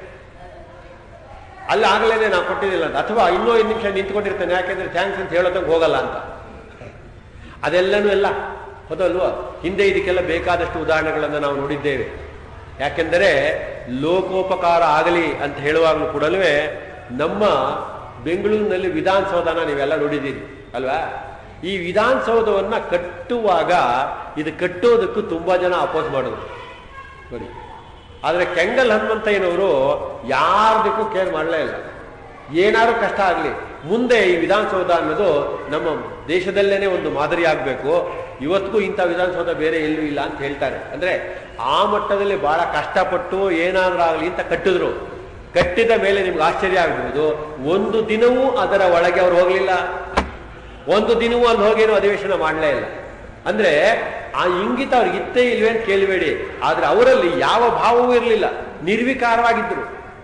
ಅಲ್ಲಿ ಆಗಲೇನೆ ನಾವು ಕೊಟ್ಟಿದ್ದಿಲ್ಲ ಅಂತ ಅಥವಾ ಇನ್ನೂ ಐದು ನಿಮಿಷ ನಿಂತ್ಕೊಂಡಿರ್ತೇನೆ ಯಾಕೆಂದ್ರೆ ಥ್ಯಾಂಕ್ಸ್ ಅಂತ ಹೇಳೋದಂಗೆ ಹೋಗಲ್ಲ ಅಂತ ಅದೆಲ್ಲನೂ ಎಲ್ಲ ಹೌದಲ್ವಾ ಹಿಂದೆ ಇದಕ್ಕೆಲ್ಲ ಬೇಕಾದಷ್ಟು ಉದಾಹರಣೆಗಳನ್ನು ನಾವು ನೋಡಿದ್ದೇವೆ ಯಾಕೆಂದರೆ ಲೋಕೋಪಕಾರ ಆಗಲಿ ಅಂತ ಹೇಳುವಾಗಲೂ ಕೂಡ ನಮ್ಮ ಬೆಂಗಳೂರಿನಲ್ಲಿ ವಿಧಾನಸೌಧನ ನೀವೆಲ್ಲ ನೋಡಿದ್ದೀರಿ ಅಲ್ವಾ ಈ ವಿಧಾನಸೌಧವನ್ನ ಕಟ್ಟುವಾಗ ಇದು ಕಟ್ಟೋದಕ್ಕೂ ತುಂಬಾ ಜನ ಅಪೋಸ್ ಮಾಡಿದ್ರು ನೋಡಿ ಆದ್ರೆ ಕೆಂಗಲ್ ಹನುಮಂತಯ್ಯನವರು ಯಾರ್ದಕ್ಕೂ ಕೇರ್ ಮಾಡಲೇ ಇಲ್ಲ ಏನಾದ್ರು ಕಷ್ಟ ಆಗಲಿ ಮುಂದೆ ಈ ವಿಧಾನಸೌಧ ಅನ್ನೋದು ನಮ್ಮ ದೇಶದಲ್ಲೇನೆ ಒಂದು ಮಾದರಿ ಆಗಬೇಕು ಇವತ್ತಿಗೂ ಇಂಥ ವಿಧಾನಸೌಧ ಬೇರೆ ಎಲ್ಲೂ ಇಲ್ಲ ಅಂತ ಹೇಳ್ತಾರೆ ಅಂದ್ರೆ ಆ ಮಟ್ಟದಲ್ಲಿ ಬಹಳ ಕಷ್ಟಪಟ್ಟು ಏನಾದ್ರೂ ಆಗಲಿ ಅಂತ ಕಟ್ಟಿದ್ರು ಕಟ್ಟಿದ ಮೇಲೆ ನಿಮ್ಗೆ ಆಶ್ಚರ್ಯ ಆಗ್ಬಹುದು ಒಂದು ದಿನವೂ ಅದರ ಒಳಗೆ ಅವ್ರು ಹೋಗ್ಲಿಲ್ಲ ಒಂದು ದಿನವೂ ಅಲ್ಲಿ ಹೋಗೇನು ಅಧಿವೇಶನ ಮಾಡಲೇ ಇಲ್ಲ ಅಂದ್ರೆ ಆ ಇಂಗಿತ ಅವ್ರಿಗೆ ಇತ್ತೇ ಇಲ್ವೇ ಅಂತ ಕೇಳಬೇಡಿ ಆದ್ರೆ ಅವರಲ್ಲಿ ಯಾವ ಭಾವವೂ ಇರಲಿಲ್ಲ ನಿರ್ವಿಕಾರವಾಗಿದ್ದರು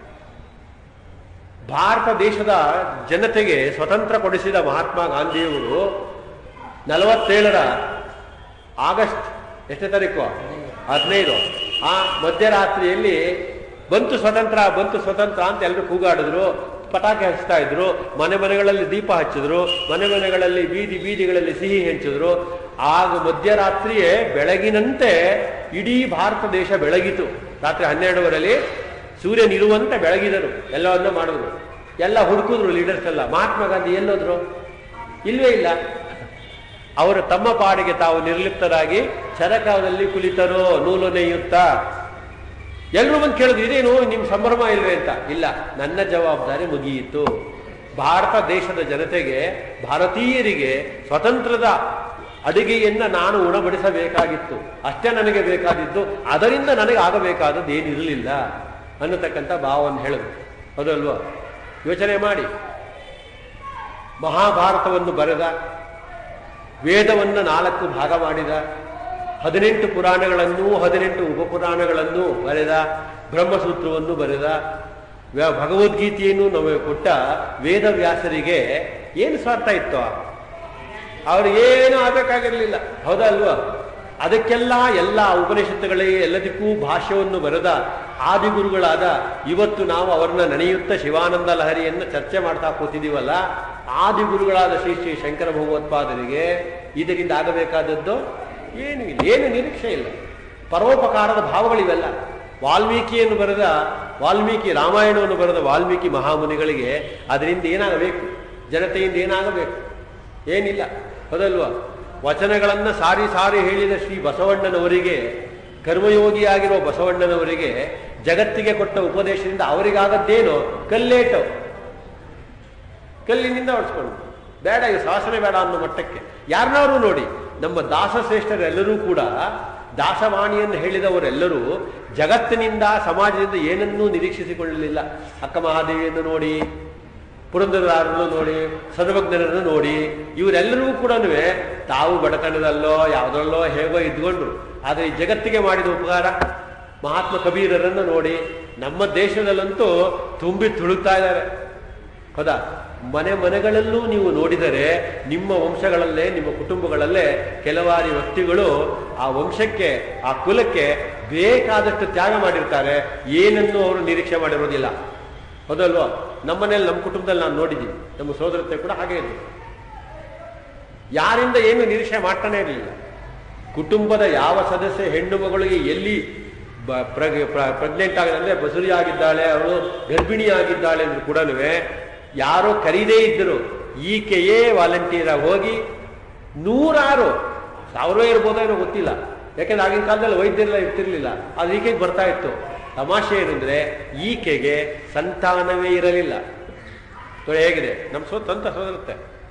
ಭಾರತ ದೇಶದ ಜನತೆಗೆ ಸ್ವತಂತ್ರ ಕೊಡಿಸಿದ ಮಹಾತ್ಮ ಗಾಂಧಿಯವರು ನಲವತ್ತೇಳರ ಆಗಸ್ಟ್ ಎಷ್ಟನೇ ತಾರೀಕು ಹದಿನೈದು ಆ ಮಧ್ಯರಾತ್ರಿಯಲ್ಲಿ ಬಂತು ಸ್ವತಂತ್ರ ಬಂತು ಸ್ವತಂತ್ರ ಅಂತ ಎಲ್ಲರೂ ಕೂಗಾಡಿದ್ರು ಪಟಾಕಿ ಹಚ್ತಾ ಇದ್ರು ಮನೆ ಮನೆಗಳಲ್ಲಿ ದೀಪ ಹಚ್ಚಿದ್ರು ಮನೆ ಮನೆಗಳಲ್ಲಿ ಬೀದಿ ಬೀದಿಗಳಲ್ಲಿ ಸಿಹಿ ಹೆಂಚಿದ್ರು ಆಗ ಮಧ್ಯರಾತ್ರಿಯೇ ಬೆಳಗಿನಂತೆ ಇಡೀ ಭಾರತ ದೇಶ ಬೆಳಗಿತು ರಾತ್ರಿ ಹನ್ನೆರಡುವರೆಯಲ್ಲಿ ಸೂರ್ಯನಿರುವಂತೆ ಬೆಳಗಿದರು ಎಲ್ಲವನ್ನ ಮಾಡಿದ್ರು ಎಲ್ಲ ಹುಡುಕಿದ್ರು ಲೀಡರ್ಸ್ ಎಲ್ಲ ಮಹಾತ್ಮ ಗಾಂಧಿ ಎಲ್ಲೋದ್ರು ಇಲ್ವೇ ಇಲ್ಲ ಅವರು ತಮ್ಮ ಪಾಡಿಗೆ ತಾವು ನಿರ್ಲಿಪ್ತರಾಗಿ ಚರಕದಲ್ಲಿ ಕುಳಿತರೋ ನೂಲು ನೇಯುತ್ತಾ ಎಲ್ಲರೂ ಬಂದು ಕೇಳಿದ್ರು ಇದೇನು ನಿಮ್ ಸಂಭ್ರಮ ಇಲ್ವೇ ಅಂತ ಇಲ್ಲ ನನ್ನ ಜವಾಬ್ದಾರಿ ಮುಗಿಯಿತು ಭಾರತ ದೇಶದ ಜನತೆಗೆ ಭಾರತೀಯರಿಗೆ ಸ್ವತಂತ್ರದ ಅಡುಗೆಯನ್ನ ನಾನು ಉಣಬಡಿಸಬೇಕಾಗಿತ್ತು ಅಷ್ಟೇ ನನಗೆ ಬೇಕಾದಿದ್ದು ಅದರಿಂದ ನನಗೆ ಆಗಬೇಕಾದದ್ದು ಏನಿರಲಿಲ್ಲ ಅನ್ನತಕ್ಕಂಥ ಭಾವವನ್ನು ಹೇಳಿದ್ರು ಹೌದಲ್ವಾ ಯೋಚನೆ ಮಾಡಿ ಮಹಾಭಾರತವನ್ನು ಬರೆದ ವೇದವನ್ನು ನಾಲ್ಕು ಭಾಗ ಮಾಡಿದ ಹದಿನೆಂಟು ಪುರಾಣಗಳನ್ನು ಹದಿನೆಂಟು ಉಪಪುರಾಣಗಳನ್ನು ಬರೆದ ಬ್ರಹ್ಮಸೂತ್ರವನ್ನು ಬರೆದ ವ್ಯ- ಭಗವದ್ಗೀತೆಯನ್ನು ನಮಗೆ ಕೊಟ್ಟ ವೇದವ್ಯಾಸರಿಗೆ ಏನು ಸ್ವಾರ್ಥ ಇತ್ತು ಅವ್ರು ಏನು ಆಗಬೇಕಾಗಿರ್ಲಿಲ್ಲ ಹೌದಾ ಅಲ್ವಾ ಅದಕ್ಕೆಲ್ಲ ಎಲ್ಲ ಉಪನಿಷತ್ತುಗಳಿಗೆ ಎಲ್ಲದಕ್ಕೂ ಭಾಷ್ಯವನ್ನು ಬರೆದ ಆದಿಗುರುಗಳಾದ ಇವತ್ತು ನಾವು ಅವರನ್ನ ನೆನೆಯುತ್ತ ಶಿವಾನಂದ ಲಹರಿಯನ್ನು ಚರ್ಚೆ ಮಾಡ್ತಾ ಕೂತಿದ್ದೀವಲ್ಲ ಆದಿಗುರುಗಳಾದ ಶ್ರೀ ಶ್ರೀ ಶಂಕರ ಭಗವತ್ಪಾದರಿಗೆ ಇದರಿಂದ ಆಗಬೇಕಾದದ್ದು ಏನು ಇಲ್ಲ ಏನು ನಿರೀಕ್ಷೆ ಇಲ್ಲ ಪರೋಪಕಾರದ ಭಾವಗಳಿವೆಲ್ಲ ವಾಲ್ಮೀಕಿಯನ್ನು ಬರೆದ ವಾಲ್ಮೀಕಿ ರಾಮಾಯಣವನ್ನು ಬರೆದ ವಾಲ್ಮೀಕಿ ಮಹಾಮುನಿಗಳಿಗೆ ಅದರಿಂದ ಏನಾಗಬೇಕು ಜನತೆಯಿಂದ ಏನಾಗಬೇಕು ಏನಿಲ್ಲ ಹೌದಲ್ವಾ ವಚನಗಳನ್ನು ಸಾರಿ ಸಾರಿ ಹೇಳಿದ ಶ್ರೀ ಬಸವಣ್ಣನವರಿಗೆ ಕರ್ಮಯೋಗಿಯಾಗಿರುವ ಬಸವಣ್ಣನವರಿಗೆ ಜಗತ್ತಿಗೆ ಕೊಟ್ಟ ಉಪದೇಶದಿಂದ ಅವರಿಗಾಗದ್ದೇನು ಕಲ್ಲೇಟು ಕಲ್ಲಿನಿಂದ ಹೊಡ್ಸ್ಕೊಂಡು ಬೇಡ ಇದು ಶಾಸನ ಬೇಡ ಅನ್ನೋ ಮಟ್ಟಕ್ಕೆ ಯಾರನ್ನಾರು ನೋಡಿ ನಮ್ಮ ದಾಸಶ್ರೇಷ್ಠರೆಲ್ಲರೂ ಕೂಡ ದಾಸವಾಣಿಯನ್ನು ಹೇಳಿದವರೆಲ್ಲರೂ ಜಗತ್ತಿನಿಂದ ಸಮಾಜದಿಂದ ಏನನ್ನೂ ನಿರೀಕ್ಷಿಸಿಕೊಳ್ಳಲಿಲ್ಲ ಅಕ್ಕ ಮಹಾದೇವಿಯನ್ನು ನೋಡಿ ಪುರಂದರದಾರರನ್ನು ನೋಡಿ ಸರ್ವಜ್ಞರನ್ನು ನೋಡಿ ಇವರೆಲ್ಲರೂ ಕೂಡ ತಾವು ಬಡತನದಲ್ಲೋ ಯಾವುದರಲ್ಲೋ ಹೇಗೋ ಇದ್ಕೊಂಡ್ರು ಆದರೆ ಈ ಜಗತ್ತಿಗೆ ಮಾಡಿದ ಉಪಕಾರ ಮಹಾತ್ಮ ಕಬೀರರನ್ನು ನೋಡಿ ನಮ್ಮ ದೇಶದಲ್ಲಂತೂ ತುಂಬಿ ತುಳುಕ್ತಾ ಇದ್ದಾರೆ ಹೌದಾ ಮನೆ ಮನೆಗಳಲ್ಲೂ ನೀವು ನೋಡಿದರೆ ನಿಮ್ಮ ವಂಶಗಳಲ್ಲೇ ನಿಮ್ಮ ಕುಟುಂಬಗಳಲ್ಲೇ ಕೆಲವಾರು ವ್ಯಕ್ತಿಗಳು ಆ ವಂಶಕ್ಕೆ ಆ ಕುಲಕ್ಕೆ ಬೇಕಾದಷ್ಟು ತ್ಯಾಗ ಮಾಡಿರ್ತಾರೆ ಏನನ್ನೂ ಅವರು ನಿರೀಕ್ಷೆ ಮಾಡಿರೋದಿಲ್ಲ ಹೌದಲ್ವಾ ನಮ್ಮನೇಲಿ ನಮ್ಮ ಕುಟುಂಬದಲ್ಲಿ ನಾನು ನೋಡಿದ್ದೀನಿ ನಮ್ಮ ಸೋದರತೆ ಕೂಡ ಹಾಗೆ ಇದ್ರು ಯಾರಿಂದ ಏನು ನಿರೀಕ್ಷೆ ಮಾಡ್ತಾನೆ ಇರಲಿಲ್ಲ ಕುಟುಂಬದ ಯಾವ ಸದಸ್ಯ ಹೆಣ್ಣು ಮಗಳಿಗೆ ಎಲ್ಲಿ ಬ- ಪ್ರಗ್- ಪ್ರ- ಪ್ರೆಗ್ನೆಂಟ್ ಆಗಿದೆ ಅಂದ್ರೆ ಬಸುರಿ ಆಗಿದ್ದಾಳೆ ಅವಳು ಗರ್ಭಿಣಿ ಆಗಿದ್ದಾಳೆ ಅಂದ್ರೂ ಕೂಡ ಯಾರೋ ಕರೀದೇ ಇದ್ದರು ಈಕೆಯೇ ವಾಲಂಟಿಯರ್ ಆಗಿ ಹೋಗಿ ನೂರಾರು ಸಾವಿರ ಇರ್ಬೋದೋ ಏನೋ ಗೊತ್ತಿಲ್ಲ ಯಾಕಂದ್ರೆ ಆಗಿನ ಕಾಲದಲ್ಲಿ ವೈದ್ಯರೆಲ್ಲ ಇರ್ತಿರ್ಲಿಲ್ಲ ಅದು ಈಕೆಗೆ ಬರ್ತಾ ಇತ್ತು ತಮಾಷೆ ಏನಂದ್ರೆ ಈಕೆಗೆ ಸಂತಾನವೇ ಇರಲಿಲ್ಲ ನೋಡಿ ಹೇಗಿದೆ ನಮ್ಮ ಸೋ ತಂತ ಸೋದರುತ್ತೆ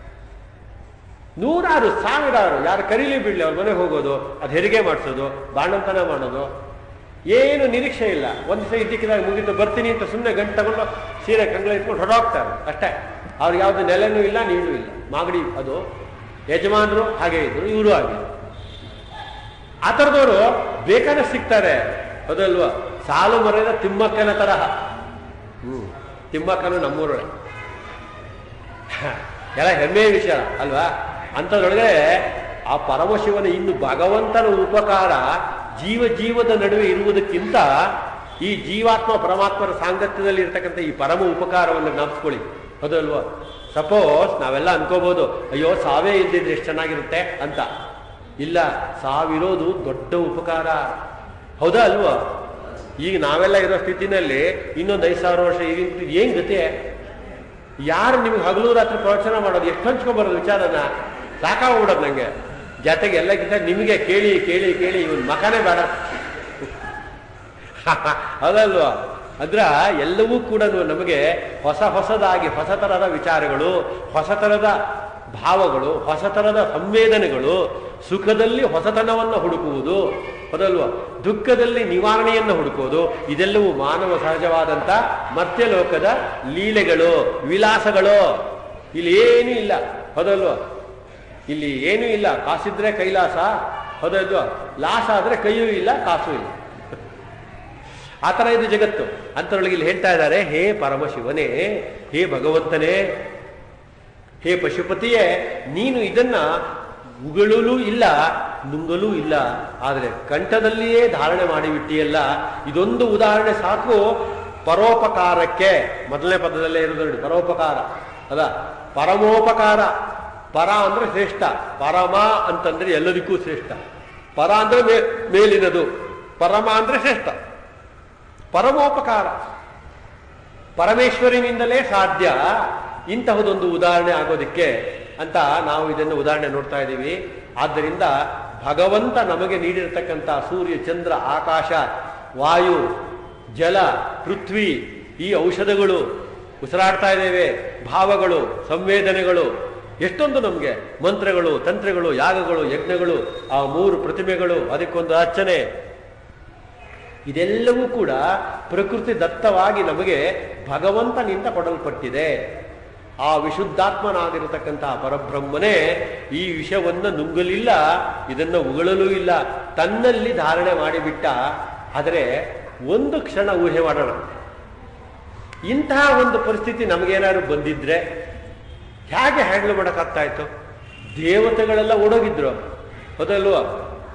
ನೂರಾರು ಸಾವಿರಾರು ಯಾರು ಕರೀಲಿ ಬಿಡ್ಲಿ ಅವ್ರ ಮನೆಗೆ ಹೋಗೋದು ಅದು ಹೆರಿಗೆ ಮಾಡಿಸೋದು ಬಾಣಂತನ ಮಾಡೋದು ಏನು ನಿರೀಕ್ಷೆ ಇಲ್ಲ ಒಂದು ದಿವಸ ಇದ್ದಕ್ಕಿದಾಗ ಮುಗಿದು ಬರ್ತೀನಿ ಅಂತ ಸುಮ್ಮನೆ ಗಂಟು ತಗೊಂಡು ಸೀರೆ ಕಂಗಳ ಇಟ್ಕೊಂಡು ಹೊರಡೋಗ್ತಾರೆ ಅಷ್ಟೇ ಅವ್ರಿಗೆ ಯಾವುದು ನೆಲೆನೂ ಇಲ್ಲ ನೀರು ಇಲ್ಲ ಮಾಗಡಿ ಅದು ಯಜಮಾನರು ಹಾಗೆ ಇದ್ರು ಇವರು ಹಾಗೆ ಆ ಥರದವರು ಬೇಕಾದ್ರೆ ಸಿಗ್ತಾರೆ ಹೌದಲ್ವಾ ಸಾಲು ಮರೆಯದ ತಿಮ್ಮಕ್ಕನ ತರಹ ಹ್ಮ್ ತಿಮ್ಮಕ್ಕನು ನಮ್ಮೂರೊಳಗೆ ಎಲ್ಲ ಹೆಮ್ಮೆಯ ವಿಷಯ ಅಲ್ವಾ ಅಂಥದ್ರೊಳಗೆ ಆ ಪರಮಶಿವನ ಇನ್ನು ಭಗವಂತನ ಉಪಕಾರ ಜೀವ ಜೀವದ ನಡುವೆ ಇರುವುದಕ್ಕಿಂತ ಈ ಜೀವಾತ್ಮ ಪರಮಾತ್ಮರ ಸಾಂಗತ್ಯದಲ್ಲಿ ಇರ್ತಕ್ಕಂಥ ಈ ಪರಮ ಉಪಕಾರವನ್ನು ಜ್ಞಾಪಿಸ್ಕೊಳ್ಳಿ ಹೌದಲ್ವಾ ಸಪೋಸ್ ನಾವೆಲ್ಲ ಅನ್ಕೋಬಹುದು ಅಯ್ಯೋ ಸಾವೇ ಇಲ್ದಿದ್ರೆ ಎಷ್ಟು ಚೆನ್ನಾಗಿರುತ್ತೆ ಅಂತ ಇಲ್ಲ ಸಾವಿರೋದು ದೊಡ್ಡ ಉಪಕಾರ ಹೌದಾ ಅಲ್ವಾ ಈಗ ನಾವೆಲ್ಲ ಇರೋ ಸ್ಥಿತಿನಲ್ಲಿ ಇನ್ನೊಂದು ಐದು ಸಾವಿರ ವರ್ಷ ಈಗಿನ ಏನ್ ಗತಿ ಯಾರು ನಿಮ್ಗೆ ಹಗಲು ರಾತ್ರಿ ಪ್ರವಚನ ಮಾಡೋದು ಎಷ್ಟು ಹಂಚ್ಕೊಂಬರೋದು ವಿಚಾರನ ಸಾಕಾಗ್ಬಿಡೋದು ನಂಗೆ ಜೊತೆಗೆ ಎಲ್ಲಕ್ಕಿಂತ ನಿಮಗೆ ಕೇಳಿ ಕೇಳಿ ಕೇಳಿ ಇವನ್ ಮಕನೇ ಬೇಡ ಹೌದಲ್ವಾ ಅಂದ್ರ ಎಲ್ಲವೂ ಕೂಡ ನಮಗೆ ಹೊಸ ಹೊಸದಾಗಿ ಹೊಸ ಥರದ ವಿಚಾರಗಳು ಹೊಸ ಥರದ ಭಾವಗಳು ಹೊಸ ಥರದ ಸಂವೇದನೆಗಳು ಸುಖದಲ್ಲಿ ಹೊಸತನವನ್ನು ಹುಡುಕುವುದು ಹೌದಲ್ವಾ ದುಃಖದಲ್ಲಿ ನಿವಾರಣೆಯನ್ನು ಹುಡುಕುವುದು ಇದೆಲ್ಲವೂ ಮಾನವ ಸಹಜವಾದಂಥ ಮರ್ತ್ಯಲೋಕದ ಲೀಲೆಗಳು ವಿಲಾಸಗಳು ಇಲ್ಲಿ ಏನೂ ಇಲ್ಲ ಹೌದಲ್ವಾ ಇಲ್ಲಿ ಏನೂ ಇಲ್ಲ ಕಾಸಿದ್ರೆ ಕೈಲಾಸ ಹೌದಲ್ವಾ ಲಾಸ ಆದ್ರೆ ಕೈಯೂ ಇಲ್ಲ ಕಾಸು ಇಲ್ಲ ಆ ಥರ ಇದು ಜಗತ್ತು ಅಂತರೊಳಗೆ ಇಲ್ಲಿ ಹೇಳ್ತಾ ಇದ್ದಾರೆ ಹೇ ಪರಮಶಿವನೇ ಹೇ ಭಗವಂತನೇ ಹೇ ಪಶುಪತಿಯೇ ನೀನು ಇದನ್ನ ಉಗಳಲೂ ಇಲ್ಲ ನುಂಗಲೂ ಇಲ್ಲ ಆದರೆ ಕಂಠದಲ್ಲಿಯೇ ಧಾರಣೆ ಮಾಡಿಬಿಟ್ಟಿಯಲ್ಲ ಇದೊಂದು ಉದಾಹರಣೆ ಸಾಕು ಪರೋಪಕಾರಕ್ಕೆ ಮೊದಲನೇ ಪದದಲ್ಲೇ ಇರೋದು ನೋಡಿ ಪರೋಪಕಾರ ಅದ ಪರಮೋಪಕಾರ ಪರ ಅಂದ್ರೆ ಶ್ರೇಷ್ಠ ಪರಮ ಅಂತಂದ್ರೆ ಎಲ್ಲದಕ್ಕೂ ಶ್ರೇಷ್ಠ ಪರ ಅಂದ್ರೆ ಮೇ- ಮೇಲಿನದು ಪರಮ ಅಂದ್ರೆ ಶ್ರೇಷ್ಠ ಪರಮೋಪಕಾರ ಪರಮೇಶ್ವರಿನಿಂದಲೇ ಸಾಧ್ಯ ಇಂತಹದೊಂದು ಉದಾಹರಣೆ ಆಗೋದಿಕ್ಕೆ ಅಂತ ನಾವು ಇದನ್ನು ಉದಾಹರಣೆ ನೋಡ್ತಾ ಇದ್ದೀವಿ ಆದ್ದರಿಂದ ಭಗವಂತ ನಮಗೆ ನೀಡಿರತಕ್ಕಂಥ ಸೂರ್ಯ ಚಂದ್ರ ಆಕಾಶ ವಾಯು ಜಲ ಪೃಥ್ವಿ ಈ ಔಷಧಗಳು ಉಸಿರಾಡ್ತಾ ಇದ್ದೇವೆ ಭಾವಗಳು ಸಂವೇದನೆಗಳು ಎಷ್ಟೊಂದು ನಮಗೆ ಮಂತ್ರಗಳು ತಂತ್ರಗಳು ಯಾಗಗಳು ಯಜ್ಞಗಳು ಆ ಮೂರು ಪ್ರತಿಮೆಗಳು ಅದಕ್ಕೊಂದು ಅರ್ಚನೆ ಇದೆಲ್ಲವೂ ಕೂಡ ಪ್ರಕೃತಿ ದತ್ತವಾಗಿ ನಮಗೆ ಭಗವಂತನಿಂದ ಕೊಡಲ್ಪಟ್ಟಿದೆ ಆ ವಿಶುದ್ಧಾತ್ಮನಾಗಿರತಕ್ಕಂತಹ ಪರಬ್ರಹ್ಮನೇ ಈ ವಿಷವನ್ನು ನುಂಗಲಿಲ್ಲ ಇದನ್ನು ಉಗಳಲೂ ಇಲ್ಲ ತನ್ನಲ್ಲಿ ಧಾರಣೆ ಮಾಡಿಬಿಟ್ಟ ಆದರೆ ಒಂದು ಕ್ಷಣ ಊಹೆ ಮಾಡೋಣ ಇಂತಹ ಒಂದು ಪರಿಸ್ಥಿತಿ ನಮಗೇನಾದ್ರು ಬಂದಿದ್ರೆ ಹೇಗೆ ಹ್ಯಾಂಡಲ್ ಮಾಡೋಕ್ಕಾಗ್ತಾ ಇತ್ತು ದೇವತೆಗಳೆಲ್ಲ ಓಡೋಗಿದ್ರು ಹೌದಲ್ವಾ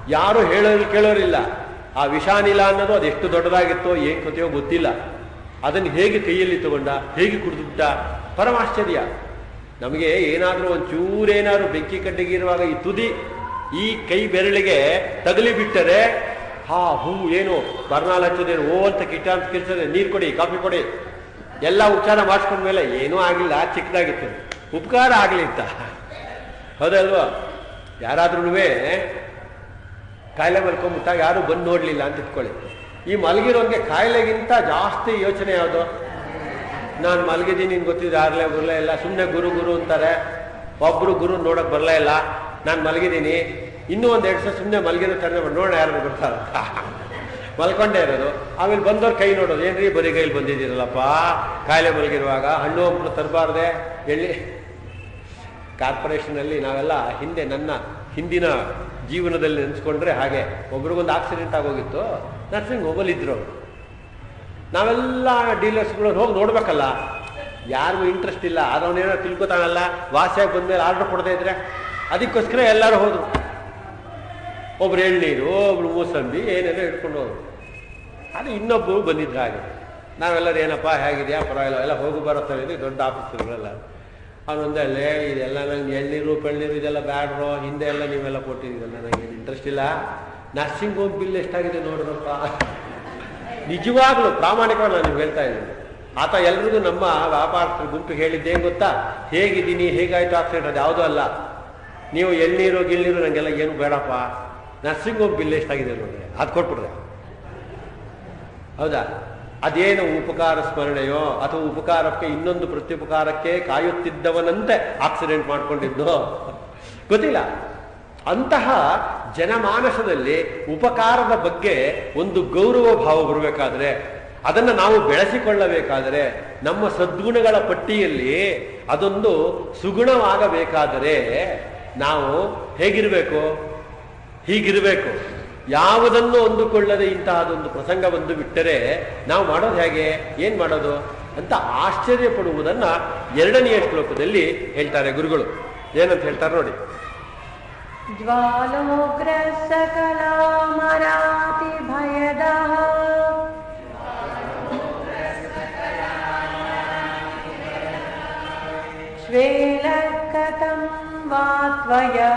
ಯಾರು ಹೇಳೋರು ಕೇಳೋರಿಲ್ಲ ಆ ವಿಷಾನಿಲ ಅನ್ನೋದು ಅದೆಷ್ಟು ದೊಡ್ಡದಾಗಿತ್ತೋ ಏನ್ ಕಥೆಯೋ ಗೊತ್ತಿಲ್ಲ ಅದನ್ನು ಹೇಗೆ ಕೈಯಲ್ಲಿ ತಗೊಂಡ ಹೇಗೆ ಕುಡಿದುಬಿಟ್ಟ ಪರಮಾಶ್ಚರ್ಯ ನಮಗೆ ಏನಾದರೂ ಒಂಚೂರೇನಾದ್ರು ಬೆಂಕಿ ಕಡ್ಡಿಗಿರುವಾಗ ಈ ತುದಿ ಈ ಕೈ ಬೆರಳಿಗೆ ತಗಲಿ ಬಿಟ್ಟರೆ ಹಾ ಹೂ ಏನು ಬರ್ನಾಲ್ ಹಚ್ಚೋದೇನು ಓ ಅಂತ ಕಿಟ್ಟ ಅಂತ ಕಿರ್ಸದೆ ನೀರು ಕೊಡಿ ಕಾಫಿ ಕೊಡಿ ಎಲ್ಲ ಉಪಚಾರ ಮಾಡಿಸ್ಕೊಂಡ್ಮೇಲೆ ಏನೂ ಆಗಿಲ್ಲ ಚಿಕ್ಕದಾಗಿತ್ತು ಉಪಕಾರ ಆಗ್ಲಿತ್ತ ಹೌದಲ್ವಾ ಯಾರಾದ್ರೂ ಕಾಯಿಲೆ ಮಲ್ಕೊಂಡ್ಬಿಟ್ಟಾಗ ಯಾರು ಬಂದು ನೋಡ್ಲಿಲ್ಲ ಅಂತ ಇಟ್ಕೊಳ್ಳಿ ಈ ಮಲಗಿರೋನ್ಗೆ ಕಾಯಿಲೆಗಿಂತ ಜಾಸ್ತಿ ಯೋಚನೆ ಯಾವುದು ನಾನು ಮಲಗಿದ್ದೀನಿ ನಿನ್ಗೆ ಗೊತ್ತಿದ್ದು ಯಾರಲೇ ಬರಲೇ ಇಲ್ಲ ಸುಮ್ಮನೆ ಗುರು ಗುರು ಅಂತಾರೆ ಒಬ್ರು ಗುರು ನೋಡಕ್ ಬರಲೇ ಇಲ್ಲ ನಾನು ಮಲಗಿದ್ದೀನಿ ಇನ್ನೂ ಒಂದು ಎರಡು ಸಲ ಸುಮ್ಮನೆ ಮಲಗಿರೋ ಥರ ನೋಡೋಣ ಯಾರು ಬರ್ತಾರ ಮಲ್ಕೊಂಡೇ ಇರೋದು ಆಮೇಲೆ ಬಂದವ್ರು ಕೈ ನೋಡೋದು ಏನ್ರಿ ಬರೀ ಕೈಲಿ ಬಂದಿದ್ದೀರಲ್ಲಪ್ಪ ಕಾಯಿಲೆ ಮಲಗಿರುವಾಗ ಹಣ್ಣು ಹಂಪಲು ತರಬಾರ್ದೆ ಎಳ್ಳಿ ಕಾರ್ಪೊರೇಷನಲ್ಲಿ ನಾವೆಲ್ಲ ಹಿಂದೆ ನನ್ನ ಹಿಂದಿನ ಜೀವನದಲ್ಲಿ ನೆನೆಸ್ಕೊಂಡ್ರೆ ಹಾಗೆ ಒಬ್ರಿಗೊಂದು ಆಕ್ಸಿಡೆಂಟ್ ಆಗೋಗಿತ್ತು ನರ್ಸಿಂಗ್ ಹೋಮಲ್ಲಿ ಇದ್ರು ಅವ್ರು. ನಾವೆಲ್ಲ ಡೀಲರ್ಸ್ಗಳು ಹೋಗಿ ನೋಡ್ಬೇಕಲ್ಲ ಯಾರಿಗೂ ಇಂಟ್ರೆಸ್ಟ್ ಇಲ್ಲ ಅದವನೇನೋ ತಿಳ್ಕೊತಾನಲ್ಲ ವಾಸಿಯಾಗಿ ಬಂದ್ಮೇಲೆ ಆರ್ಡರ್ ಕೊಡದೇ ಇದ್ರೆ ಅದಕ್ಕೋಸ್ಕರ ಎಲ್ಲರೂ ಹೋದ್ರು ಒಬ್ರು ಎಳ್ನೀರು ಒಬ್ರು ಮೂಸಂಬಿ ಏನೇನೋ ಹಿಡ್ಕೊಂಡು ಹೋದ್ರು ಅದು ಇನ್ನೊಬ್ಬರು ಬಂದಿದ್ರು ಹಾಗೆ ನಾವೆಲ್ಲರೂ ಏನಪ್ಪ ಹೇಗಿದೆಯಾ ಪರವಾಗಿಲ್ಲ ಎಲ್ಲ ಹೋಗಿ ಬರೋ ಥರ ಇದೆ ದೊಡ್ಡ ಆಫೀಸರ್ಗಳೆಲ್ಲ ಅವನೊಂದಲ್ಲೇ ಇದೆಲ್ಲ ನಂಗೆ ಎಳ್ನೀರು ಪೆಳ್ನೀರು ಇದೆಲ್ಲ ಬ್ಯಾಡ್ರೋ ಹಿಂದೆ ಎಲ್ಲ ನೀವೆಲ್ಲ ಕೊಟ್ಟಿದ್ದೀರಲ್ಲ ನನಗೆ ಇಂಟ್ರೆಸ್ಟ್ ಇಲ್ಲ ನರ್ಸಿಂಗ್ ಹೋಮ್ ಬಿಲ್ ಎಷ್ಟಾಗಿದೆ ನೋಡ್ರಪ್ಪ ನಿಜವಾಗ್ಲೂ ಪ್ರಾಮಾಣಿಕವಾಗಿ ನಾನು ನಿಮ್ಗೆ ಹೇಳ್ತಾ ಇದ್ದೀನಿ ಆತ ಎಲ್ರಿಗೂ ನಮ್ಮ ವ್ಯಾಪಾರಸ್ಥರ ಗುಂಪಿಗೆ ಹೇಳಿದ್ದೇನು ಗೊತ್ತಾ ಹೇಗಿದ್ದೀನಿ ಹೇಗಾಯ್ತು ಆಕ್ಸಿಡೆಂಟ್ ಅದು ಯಾವುದೂ ಅಲ್ಲ ನೀವು ಎಳ್ನೀರು ಗಿಳ್ನೀರು ನನಗೆಲ್ಲ ಏನು ಬೇಡಪ್ಪ ನರ್ಸಿಂಗ್ ಹೋಮ್ ಬಿಲ್ ಎಷ್ಟಾಗಿದೆ ನೋಡ್ರಿ ಅದು ಕೊಟ್ಬಿಡ್ರೆ ಹೌದಾ ಅದೇನು ಉಪಕಾರ ಸ್ಮರಣೆಯೋ ಅಥವಾ ಉಪಕಾರಕ್ಕೆ ಇನ್ನೊಂದು ಪ್ರತ್ಯುಪಕಾರಕ್ಕೆ ಕಾಯುತ್ತಿದ್ದವನಂತೆ ಆಕ್ಸಿಡೆಂಟ್ ಮಾಡ್ಕೊಂಡಿದ್ದು ಗೊತ್ತಿಲ್ಲ ಅಂತಹ ಜನಮಾನಸದಲ್ಲಿ ಉಪಕಾರದ ಬಗ್ಗೆ ಒಂದು ಗೌರವ ಭಾವ ಬರಬೇಕಾದ್ರೆ ಅದನ್ನು ನಾವು ಬೆಳೆಸಿಕೊಳ್ಳಬೇಕಾದರೆ ನಮ್ಮ ಸದ್ಗುಣಗಳ ಪಟ್ಟಿಯಲ್ಲಿ ಅದೊಂದು ಸುಗುಣವಾಗಬೇಕಾದರೆ ನಾವು ಹೇಗಿರಬೇಕು ಹೀಗಿರಬೇಕು ಯಾವುದನ್ನು ಹೊಂದಿಕೊಳ್ಳದೆ ಇಂತಹದೊಂದು ಪ್ರಸಂಗ ಬಂದು ಬಿಟ್ಟರೆ ನಾವು ಮಾಡೋದು ಹೇಗೆ ಏನ್ ಮಾಡೋದು ಅಂತ ಆಶ್ಚರ್ಯ ಪಡುವುದನ್ನ ಎರಡನೆಯ ಶ್ಲೋಕದಲ್ಲಿ ಹೇಳ್ತಾರೆ ಗುರುಗಳು ಏನಂತ ಹೇಳ್ತಾರೆ ನೋಡಿ ज्वालोग्रसकलामरातिभयदः श्वेलकथं वा त्वया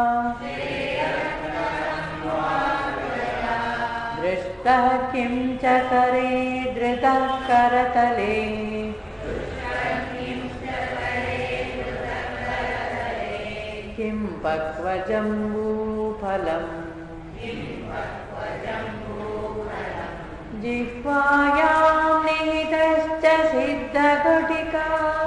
दृष्टः किं च करे धृतः करतले किं पक्वजम्बूफलम् जिह्वायां निहितश्च सिद्धघटिका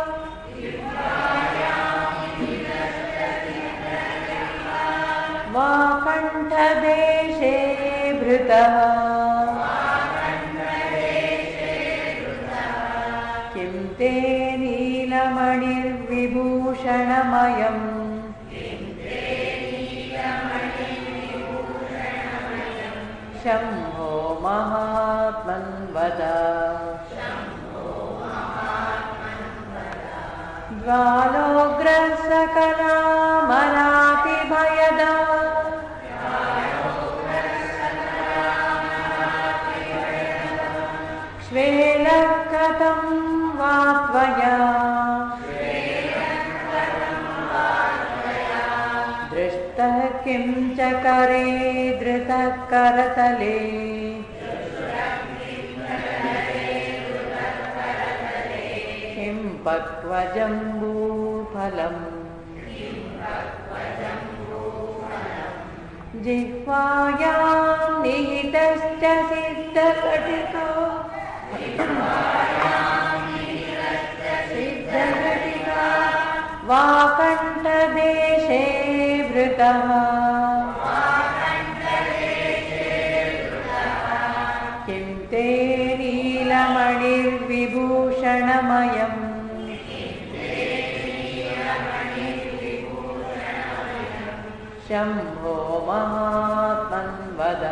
वा कण्ठदेशे भृतः किं ते नीलमणिर्विभूषणमयम् शम्भो महात्मन् वद ज्वालोग्रसकलामरातिभयदा श्वेलः कथं वा त्वया दृष्टः किं च करे धृतः करतले किं पक्वजम्बूफलम् जिह्वायां निहितश्च सिद्धघटिका सिद्धघटिका वाकण्ठदेशे भृतः किं ते नीलमणिर्विभूषणमयम् शम्भो महात्मन् वद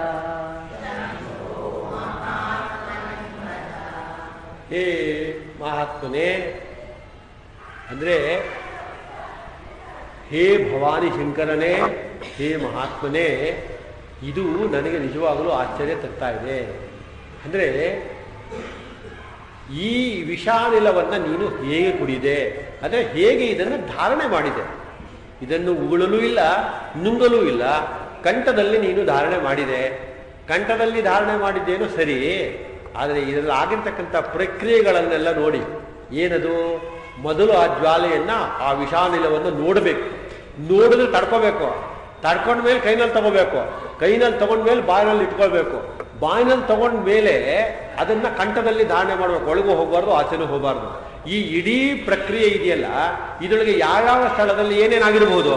ಹೇ ಮಹಾತ್ಮನೇ ಅಂದ್ರೆ ಹೇ ಭವಾನಿ ಶಂಕರನೇ ಹೇ ಮಹಾತ್ಮನೇ ಇದು ನನಗೆ ನಿಜವಾಗಲೂ ಆಶ್ಚರ್ಯ ತರ್ತಾ ಇದೆ ಅಂದರೆ ಈ ವಿಷಾನಿಲವನ್ನು ನೀನು ಹೇಗೆ ಕುಡಿದೆ ಅಂದರೆ ಹೇಗೆ ಇದನ್ನು ಧಾರಣೆ ಮಾಡಿದೆ ಇದನ್ನು ಉಗುಳಲೂ ಇಲ್ಲ ನುಂಗಲೂ ಇಲ್ಲ ಕಂಠದಲ್ಲಿ ನೀನು ಧಾರಣೆ ಮಾಡಿದೆ ಕಂಠದಲ್ಲಿ ಧಾರಣೆ ಮಾಡಿದ್ದೇನೋ ಸರಿ ಆದರೆ ಇದರಲ್ಲಿ ಆಗಿರ್ತಕ್ಕಂಥ ಪ್ರಕ್ರಿಯೆಗಳನ್ನೆಲ್ಲ ನೋಡಿ ಏನದು ಮೊದಲು ಆ ಜ್ವಾಲೆಯನ್ನ ಆ ವಿಷಾನಿಲವನ್ನು ನೋಡಬೇಕು ನೋಡಿದ್ರೆ ತಡ್ಕೋಬೇಕು ತಡ್ಕೊಂಡ ಮೇಲೆ ಕೈನಲ್ಲಿ ತಗೋಬೇಕು ಕೈನಲ್ಲಿ ತಗೊಂಡ್ಮೇಲೆ ಬಾಯಿನಲ್ಲಿ ಇಟ್ಕೊಳ್ಬೇಕು ಬಾಯಿನಲ್ಲಿ ತಗೊಂಡ ಮೇಲೆ ಅದನ್ನ ಕಂಠದಲ್ಲಿ ಧಾರಣೆ ಮಾಡಬೇಕು ಒಳಗೂ ಹೋಗಬಾರ್ದು ಆಚೆನೂ ಹೋಗಬಾರ್ದು ಈ ಇಡೀ ಪ್ರಕ್ರಿಯೆ ಇದೆಯಲ್ಲ ಇದರೊಳಗೆ ಯಾವ್ಯಾವ ಸ್ಥಳದಲ್ಲಿ ಏನೇನಾಗಿರ್ಬೋದು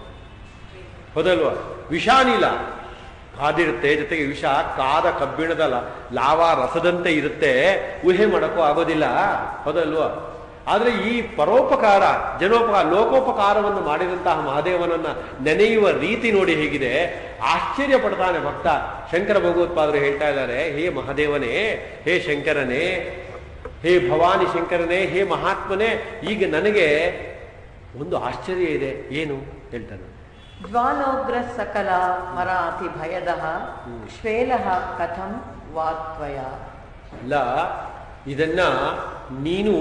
ಹೌದಲ್ವಾ ವಿಷಾನಿಲ ಕಾದಿರುತ್ತೆ ಜೊತೆಗೆ ವಿಷ ಕಾದ ಕಬ್ಬಿಣದ ಲ- ಲಾವಾ ರಸದಂತೆ ಇರುತ್ತೆ ಊಹೆ ಮಾಡೋಕ್ಕೂ ಆಗೋದಿಲ್ಲ ಹೌದಲ್ವಾ ಆದರೆ ಈ ಪರೋಪಕಾರ ಜನೋಪಕಾರ ಲೋಕೋಪಕಾರವನ್ನು ಮಾಡಿದಂತಹ ಮಹಾದೇವನನ್ನ ನೆನೆಯುವ ರೀತಿ ನೋಡಿ ಹೇಗಿದೆ ಆಶ್ಚರ್ಯ ಪಡ್ತಾನೆ ಭಕ್ತ ಶಂಕರ ಭಗವತ್ಪಾದರು ಹೇಳ್ತಾ ಇದ್ದಾರೆ ಹೇ ಮಹಾದೇವನೇ ಹೇ ಶಂಕರನೇ ಹೇ ಭವಾನಿ ಶಂಕರನೇ ಹೇ ಮಹಾತ್ಮನೇ ಈಗ ನನಗೆ ಒಂದು ಆಶ್ಚರ್ಯ ಇದೆ ಏನು ಹೇಳ್ತಾನೆ ಜ್ವಾಲೋಗ್ರ ಸಕಲ ಮರಾತಿ ಭಯದ ಶ್ವೇಲ ಕಥಂ ವಾತ್ವಯ ಅಲ್ಲ ಇದನ್ನ ನೀನು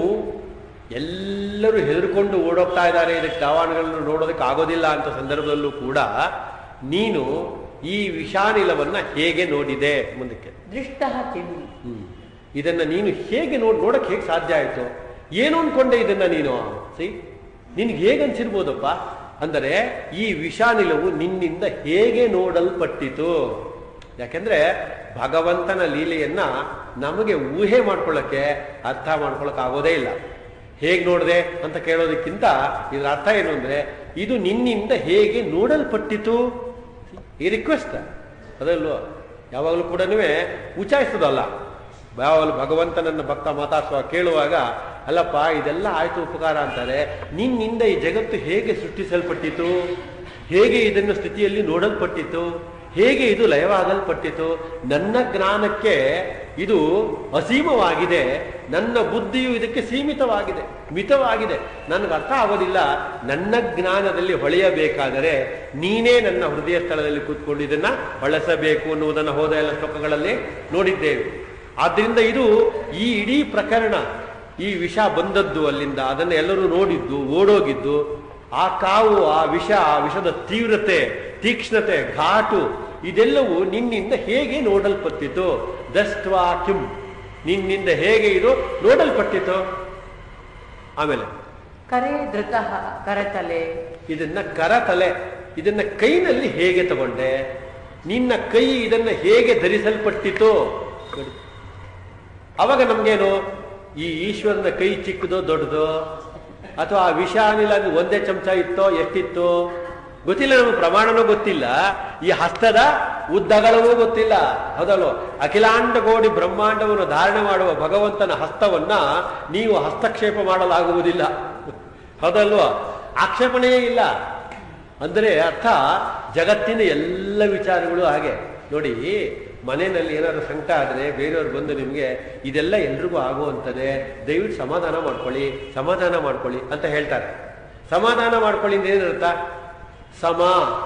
ಎಲ್ಲರೂ ಹೆದರ್ಕೊಂಡು ಓಡೋಗ್ತಾ ಇದ್ದಾರೆ ಇದಕ್ಕೆ ದಾವಾಣಗಳನ್ನು ನೋಡೋದಕ್ಕೆ ಆಗೋದಿಲ್ಲ ಅಂತ ಸಂದರ್ಭದಲ್ಲೂ ಕೂಡ ನೀನು ಈ ವಿಷಾನಿಲವನ್ನ ಹೇಗೆ ನೋಡಿದೆ ಮುಂದಕ್ಕೆ ದೃಷ್ಟ ಕಿಂ ಹ್ಮ್. ಇದನ್ನ ನೀನು ಹೇಗೆ ನೋಡ್ ನೋಡಕ್ ಹೇಗೆ ಸಾಧ್ಯ ಆಯ್ತು ಏನು ಅನ್ಕೊಂಡೆ ಇದನ್ನ ನೀನು ಸಿ ನಿನ್ಗೆ ಹೇಗೆ ಅನ್ಸಿರ್ಬೋದಪ್ಪ ಅಂದರೆ ಈ ವಿಷಾನಿಲವು ನಿನ್ನಿಂದ ಹೇಗೆ ನೋಡಲ್ಪಟ್ಟಿತು ಯಾಕೆಂದ್ರೆ ಭಗವಂತನ ಲೀಲೆಯನ್ನ ನಮಗೆ ಊಹೆ ಮಾಡ್ಕೊಳ್ಳಕ್ಕೆ ಅರ್ಥ ಮಾಡ್ಕೊಳ್ಳಕ್ ಆಗೋದೇ ಇಲ್ಲ ಹೇಗೆ ನೋಡಿದೆ ಅಂತ ಕೇಳೋದಕ್ಕಿಂತ ಇದರ ಅರ್ಥ ಏನು ಅಂದ್ರೆ ಇದು ನಿನ್ನಿಂದ ಹೇಗೆ ನೋಡಲ್ಪಟ್ಟಿತು ಈ ರಿಕ್ವೆಸ್ಟ್ ಅದಲ್ವೋ ಯಾವಾಗಲೂ ಕೂಡ ಉಚಾಯಿಸೋದಲ್ಲ ಯಾವಾಗಲೂ ಭಗವಂತನನ್ನ ಭಕ್ತ ಮಾತಾಡಿಸುವ ಕೇಳುವಾಗ ಅಲ್ಲಪ್ಪ ಇದೆಲ್ಲ ಆಯ್ತು ಉಪಕಾರ ಅಂತಾರೆ ನಿನ್ನಿಂದ ಈ ಜಗತ್ತು ಹೇಗೆ ಸೃಷ್ಟಿಸಲ್ಪಟ್ಟಿತು ಹೇಗೆ ಇದನ್ನು ಸ್ಥಿತಿಯಲ್ಲಿ ನೋಡಲ್ಪಟ್ಟಿತು ಹೇಗೆ ಇದು ಲಯವಾಗಲ್ಪಟ್ಟಿತು ನನ್ನ ಜ್ಞಾನಕ್ಕೆ ಇದು ಅಸೀಮವಾಗಿದೆ ನನ್ನ ಬುದ್ಧಿಯು ಇದಕ್ಕೆ ಸೀಮಿತವಾಗಿದೆ ಮಿತವಾಗಿದೆ ನನಗೆ ಅರ್ಥ ಆಗೋದಿಲ್ಲ ನನ್ನ ಜ್ಞಾನದಲ್ಲಿ ಹೊಳೆಯಬೇಕಾದರೆ ನೀನೇ ನನ್ನ ಹೃದಯ ಸ್ಥಳದಲ್ಲಿ ಕೂತ್ಕೊಂಡು ಇದನ್ನ ಹೊಳೆಸಬೇಕು ಅನ್ನುವುದನ್ನು ಹೋದ ಎಲ್ಲ ಶ್ಲೋಕಗಳಲ್ಲಿ ನೋಡಿದ್ದೇವೆ ಆದ್ದರಿಂದ ಇದು ಈ ಇಡೀ ಪ್ರಕರಣ ಈ ವಿಷ ಬಂದದ್ದು ಅಲ್ಲಿಂದ ಅದನ್ನು ಎಲ್ಲರೂ ನೋಡಿದ್ದು ಓಡೋಗಿದ್ದು ಆ ಕಾವು ಆ ವಿಷ ಆ ವಿಷದ ತೀವ್ರತೆ ತೀಕ್ಷ್ಣತೆ ಘಾಟು ಇದೆಲ್ಲವೂ ನಿನ್ನಿಂದ ಹೇಗೆ ನೋಡಲ್ಪಟ್ಟಿತು ದಸ್ತ್ವಾ ಕಿಂ ನಿನ್ನಿಂದ ಹೇಗೆ ಇದು ನೋಡಲ್ಪಟ್ಟಿತು ಆಮೇಲೆ ಕರೆ ಧೃತ ಕರತಲೆ ಇದನ್ನ ಕರತಲೆ ಇದನ್ನ ಕೈನಲ್ಲಿ ಹೇಗೆ ತಗೊಂಡೆ ನಿನ್ನ ಕೈ ಇದನ್ನ ಹೇಗೆ ಧರಿಸಲ್ಪಟ್ಟಿತು ನೋಡಿ. ಅವಾಗ ನಮ್ಗೇನು ಈ ಈಶ್ವರನ ಕೈ ಚಿಕ್ಕದೋ ದೊಡ್ಡದೋ ಅಥವಾ ಆ ವಿಷ ಅನಿಲ ಅದು ಒಂದೇ ಚಮಚ ಇತ್ತೋ ಎಷ್ಟಿತ್ತು ಗೊತ್ತಿಲ್ಲ ನಮಗೆ ಪ್ರಮಾಣನೂ ಗೊತ್ತಿಲ್ಲ ಈ ಹಸ್ತದ ಉದ್ದಗಳವೂ ಗೊತ್ತಿಲ್ಲ ಹೌದಲ್ವ ಅಖಿಲಾಂಡ ಕೋಟಿ ಬ್ರಹ್ಮಾಂಡವನ್ನು ಧಾರಣೆ ಮಾಡುವ ಭಗವಂತನ ಹಸ್ತವನ್ನ ನೀವು ಹಸ್ತಕ್ಷೇಪ ಮಾಡಲಾಗುವುದಿಲ್ಲ ಹೌದಲ್ವಾ ಆಕ್ಷೇಪಣೆಯೇ ಇಲ್ಲ ಅಂದರೆ ಅರ್ಥ ಜಗತ್ತಿನ ಎಲ್ಲ ವಿಚಾರಗಳು ಹಾಗೆ ನೋಡಿ ಮನೆಯಲ್ಲಿ ಏನಾದ್ರು ಸಂಕಟ ಆದರೆ ಬೇರೆಯವ್ರು ಬಂದು ನಿಮಗೆ ಇದೆಲ್ಲ ಎಲ್ರಿಗೂ ಆಗುವಂಥದ್ದೇ ದಯವಿಟ್ಟು ಸಮಾಧಾನ ಮಾಡ್ಕೊಳ್ಳಿ ಸಮಾಧಾನ ಮಾಡ್ಕೊಳ್ಳಿ ಅಂತ ಹೇಳ್ತಾರೆ ಸಮಾಧಾನ ಮಾಡ್ಕೊಳ್ಳಿ ಅಂತ ಏನರ್ಥ ಸಮ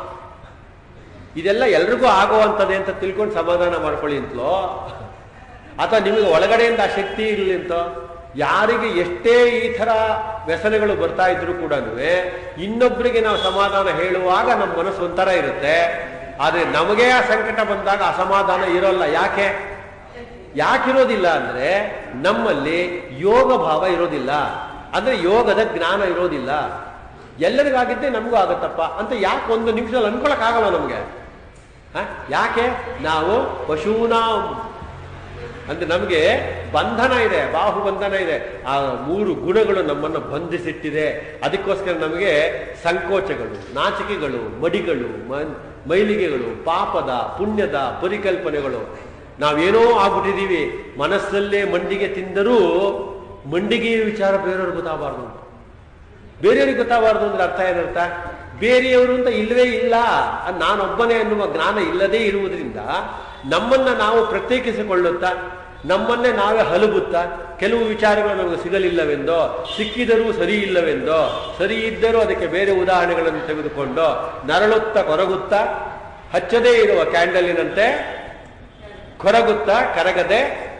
ಇದೆಲ್ಲ ಎಲ್ರಿಗೂ ಆಗುವಂಥದ್ದೇ ಅಂತ ತಿಳ್ಕೊಂಡು ಸಮಾಧಾನ ಮಾಡ್ಕೊಳ್ಳಿ ಅಂತಲೋ ಅಥವಾ ನಿಮಗೆ ಒಳಗಡೆಯಿಂದ ಆ ಶಕ್ತಿ ಇರಲಿ ಅಂತ ಯಾರಿಗೆ ಎಷ್ಟೇ ಈ ಥರ ವ್ಯಸನಗಳು ಬರ್ತಾ ಇದ್ರು ಕೂಡ ಇನ್ನೊಬ್ಬರಿಗೆ ನಾವು ಸಮಾಧಾನ ಹೇಳುವಾಗ ನಮ್ಮ ಮನಸ್ಸು ಒಂಥರ ಇರುತ್ತೆ ಆದರೆ ನಮಗೆ ಆ ಸಂಕಟ ಬಂದಾಗ ಅಸಮಾಧಾನ ಇರೋಲ್ಲ ಯಾಕೆ ಯಾಕಿರೋದಿಲ್ಲ ಅಂದ್ರೆ ನಮ್ಮಲ್ಲಿ ಯೋಗ ಭಾವ ಇರೋದಿಲ್ಲ ಅಂದ್ರೆ ಯೋಗದ ಜ್ಞಾನ ಇರೋದಿಲ್ಲ ಎಲ್ಲರಿಗಾಗಿದ್ದೇ ನಮಗೂ ಆಗತ್ತಪ್ಪ ಅಂತ ಯಾಕೆ ಒಂದು ನಿಮಿಷದಲ್ಲಿ ಅನ್ಕೊಳಕ್ ಆಗಲ್ಲ ನಮ್ಗೆ ಹ? ಯಾಕೆ ನಾವು ಪಶೂನಾಂ ಅಂದ್ರೆ ನಮಗೆ ಬಂಧನ ಇದೆ ಬಾಹು ಬಂಧನ ಇದೆ ಆ ಮೂರು ಗುಣಗಳು ನಮ್ಮನ್ನು ಬಂಧಿಸಿಟ್ಟಿದೆ ಅದಕ್ಕೋಸ್ಕರ ನಮಗೆ ಸಂಕೋಚಗಳು ನಾಚಿಕೆಗಳು ಮಡಿಗಳು ಮ- ಮೈಲಿಗೆಗಳು ಪಾಪದ ಪುಣ್ಯದ ಪರಿಕಲ್ಪನೆಗಳು ನಾವೇನೋ ಆಗ್ಬಿಟ್ಟಿದೀವಿ ಮನಸ್ಸಲ್ಲೇ ಮಂಡಿಗೆ ತಿಂದರೂ ಮಂಡಿಗೆ ವಿಚಾರ ಬೇರೆಯವ್ರಿಗೆ ಗೊತ್ತಾಗಬಾರ್ದು ಅಂತ ಬೇರೆಯವ್ರಿಗೆ ಗೊತ್ತಾಗಬಾರ್ದು ಅಂದ್ರೆ ಅರ್ಥ ಏನರ್ಥ ಬೇರೆಯವರು ಅಂತ ಇಲ್ಲವೇ ಇಲ್ಲ ಅದ್ ನಾನೊಬ್ಬನೇ ಅನ್ನುವ ಜ್ಞಾನ ಇಲ್ಲದೇ ಇರುವುದರಿಂದ ನಮ್ಮನ್ನ ನಾವು ಪ್ರತ್ಯೇಕಿಸಿಕೊಳ್ಳುತ್ತಾ ನಮ್ಮನ್ನೇ ನಾವೇ ಹಲಬುತ್ತಾ ಕೆಲವು ವಿಚಾರಗಳು ನಮಗೆ ಸಿಗಲಿಲ್ಲವೆಂದೋ ಸಿಕ್ಕಿದರೂ ಸರಿ ಇಲ್ಲವೆಂದೋ ಸರಿ ಇದ್ದರೂ ಅದಕ್ಕೆ ಬೇರೆ ಉದಾಹರಣೆಗಳನ್ನು ತೆಗೆದುಕೊಂಡು ನರಳುತ್ತಾ ಕೊರಗುತ್ತಾ ಹಚ್ಚದೇ ಇರುವ ಕ್ಯಾಂಡಲಿನಂತೆ ಕೊರಗುತ್ತಾ ಕರಗದೆ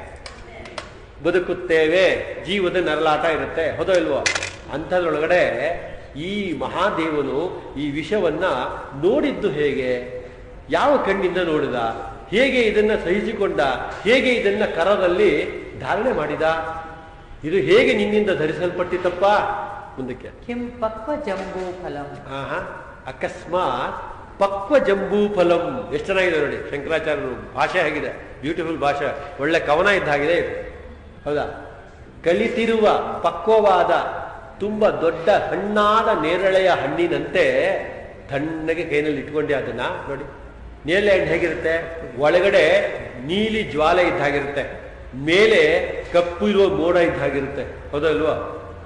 ಬದುಕುತ್ತೇವೆ ಜೀವದ ನರಳಾಟ ಇರುತ್ತೆ ಹೌದೋ ಇಲ್ವೋ ಅಂಥದ್ರೊಳಗಡೆ ಈ ಮಹಾದೇವನು ಈ ವಿಷವನ್ನ ನೋಡಿದ್ದು ಹೇಗೆ ಯಾವ ಕಣ್ಣಿಂದ ನೋಡಿದ ಹೇಗೆ ಇದನ್ನ ಸಹಿಸಿಕೊಂಡ ಹೇಗೆ ಇದನ್ನ ಕರದಲ್ಲಿ ಧಾರಣೆ ಮಾಡಿದ ಇದು ಹೇಗೆ ನಿನ್ನಿಂದ ಧರಿಸಲ್ಪಟ್ಟಿತಪ್ಪ ಮುಂದಕ್ಕೆ किं पक्वजम्बूफलम् ಆಹಾ ಅಕಸ್ಮಾತ್ ಪಕ್ವ ಜಂಬೂ ಫಲಂ ಎಷ್ಟು ಚೆನ್ನಾಗಿದೆ ನೋಡಿ ಶಂಕರಾಚಾರ್ಯರು ಭಾಷೆ ಆಗಿದೆ ಬ್ಯೂಟಿಫುಲ್ ಭಾಷೆ ಒಳ್ಳೆ ಕವನ ಇದ್ದಾಗಿದೆ ಇದು ಹೌದಾ ಕಲಿತಿರುವ ಪಕ್ವವಾದ ತುಂಬ ದೊಡ್ಡ ಹಣ್ಣಾದ ನೇರಳೆಯ ಹಣ್ಣಿನಂತೆ ತಣ್ಣಗೆ ಕೈನಲ್ಲಿ ಇಟ್ಕೊಂಡೆ ಅದನ್ನ ನೋಡಿ ನೇರಳೆ ಹಣ್ಣು ಹೇಗಿರುತ್ತೆ ಒಳಗಡೆ ನೀಲಿ ಜ್ವಾಲೆ ಇದ್ದಾಗಿರುತ್ತೆ ಮೇಲೆ ಕಪ್ಪು ಇರುವ ಮೋಡ ಇದ್ದಾಗಿರುತ್ತೆ ಹೌದಲ್ವಾ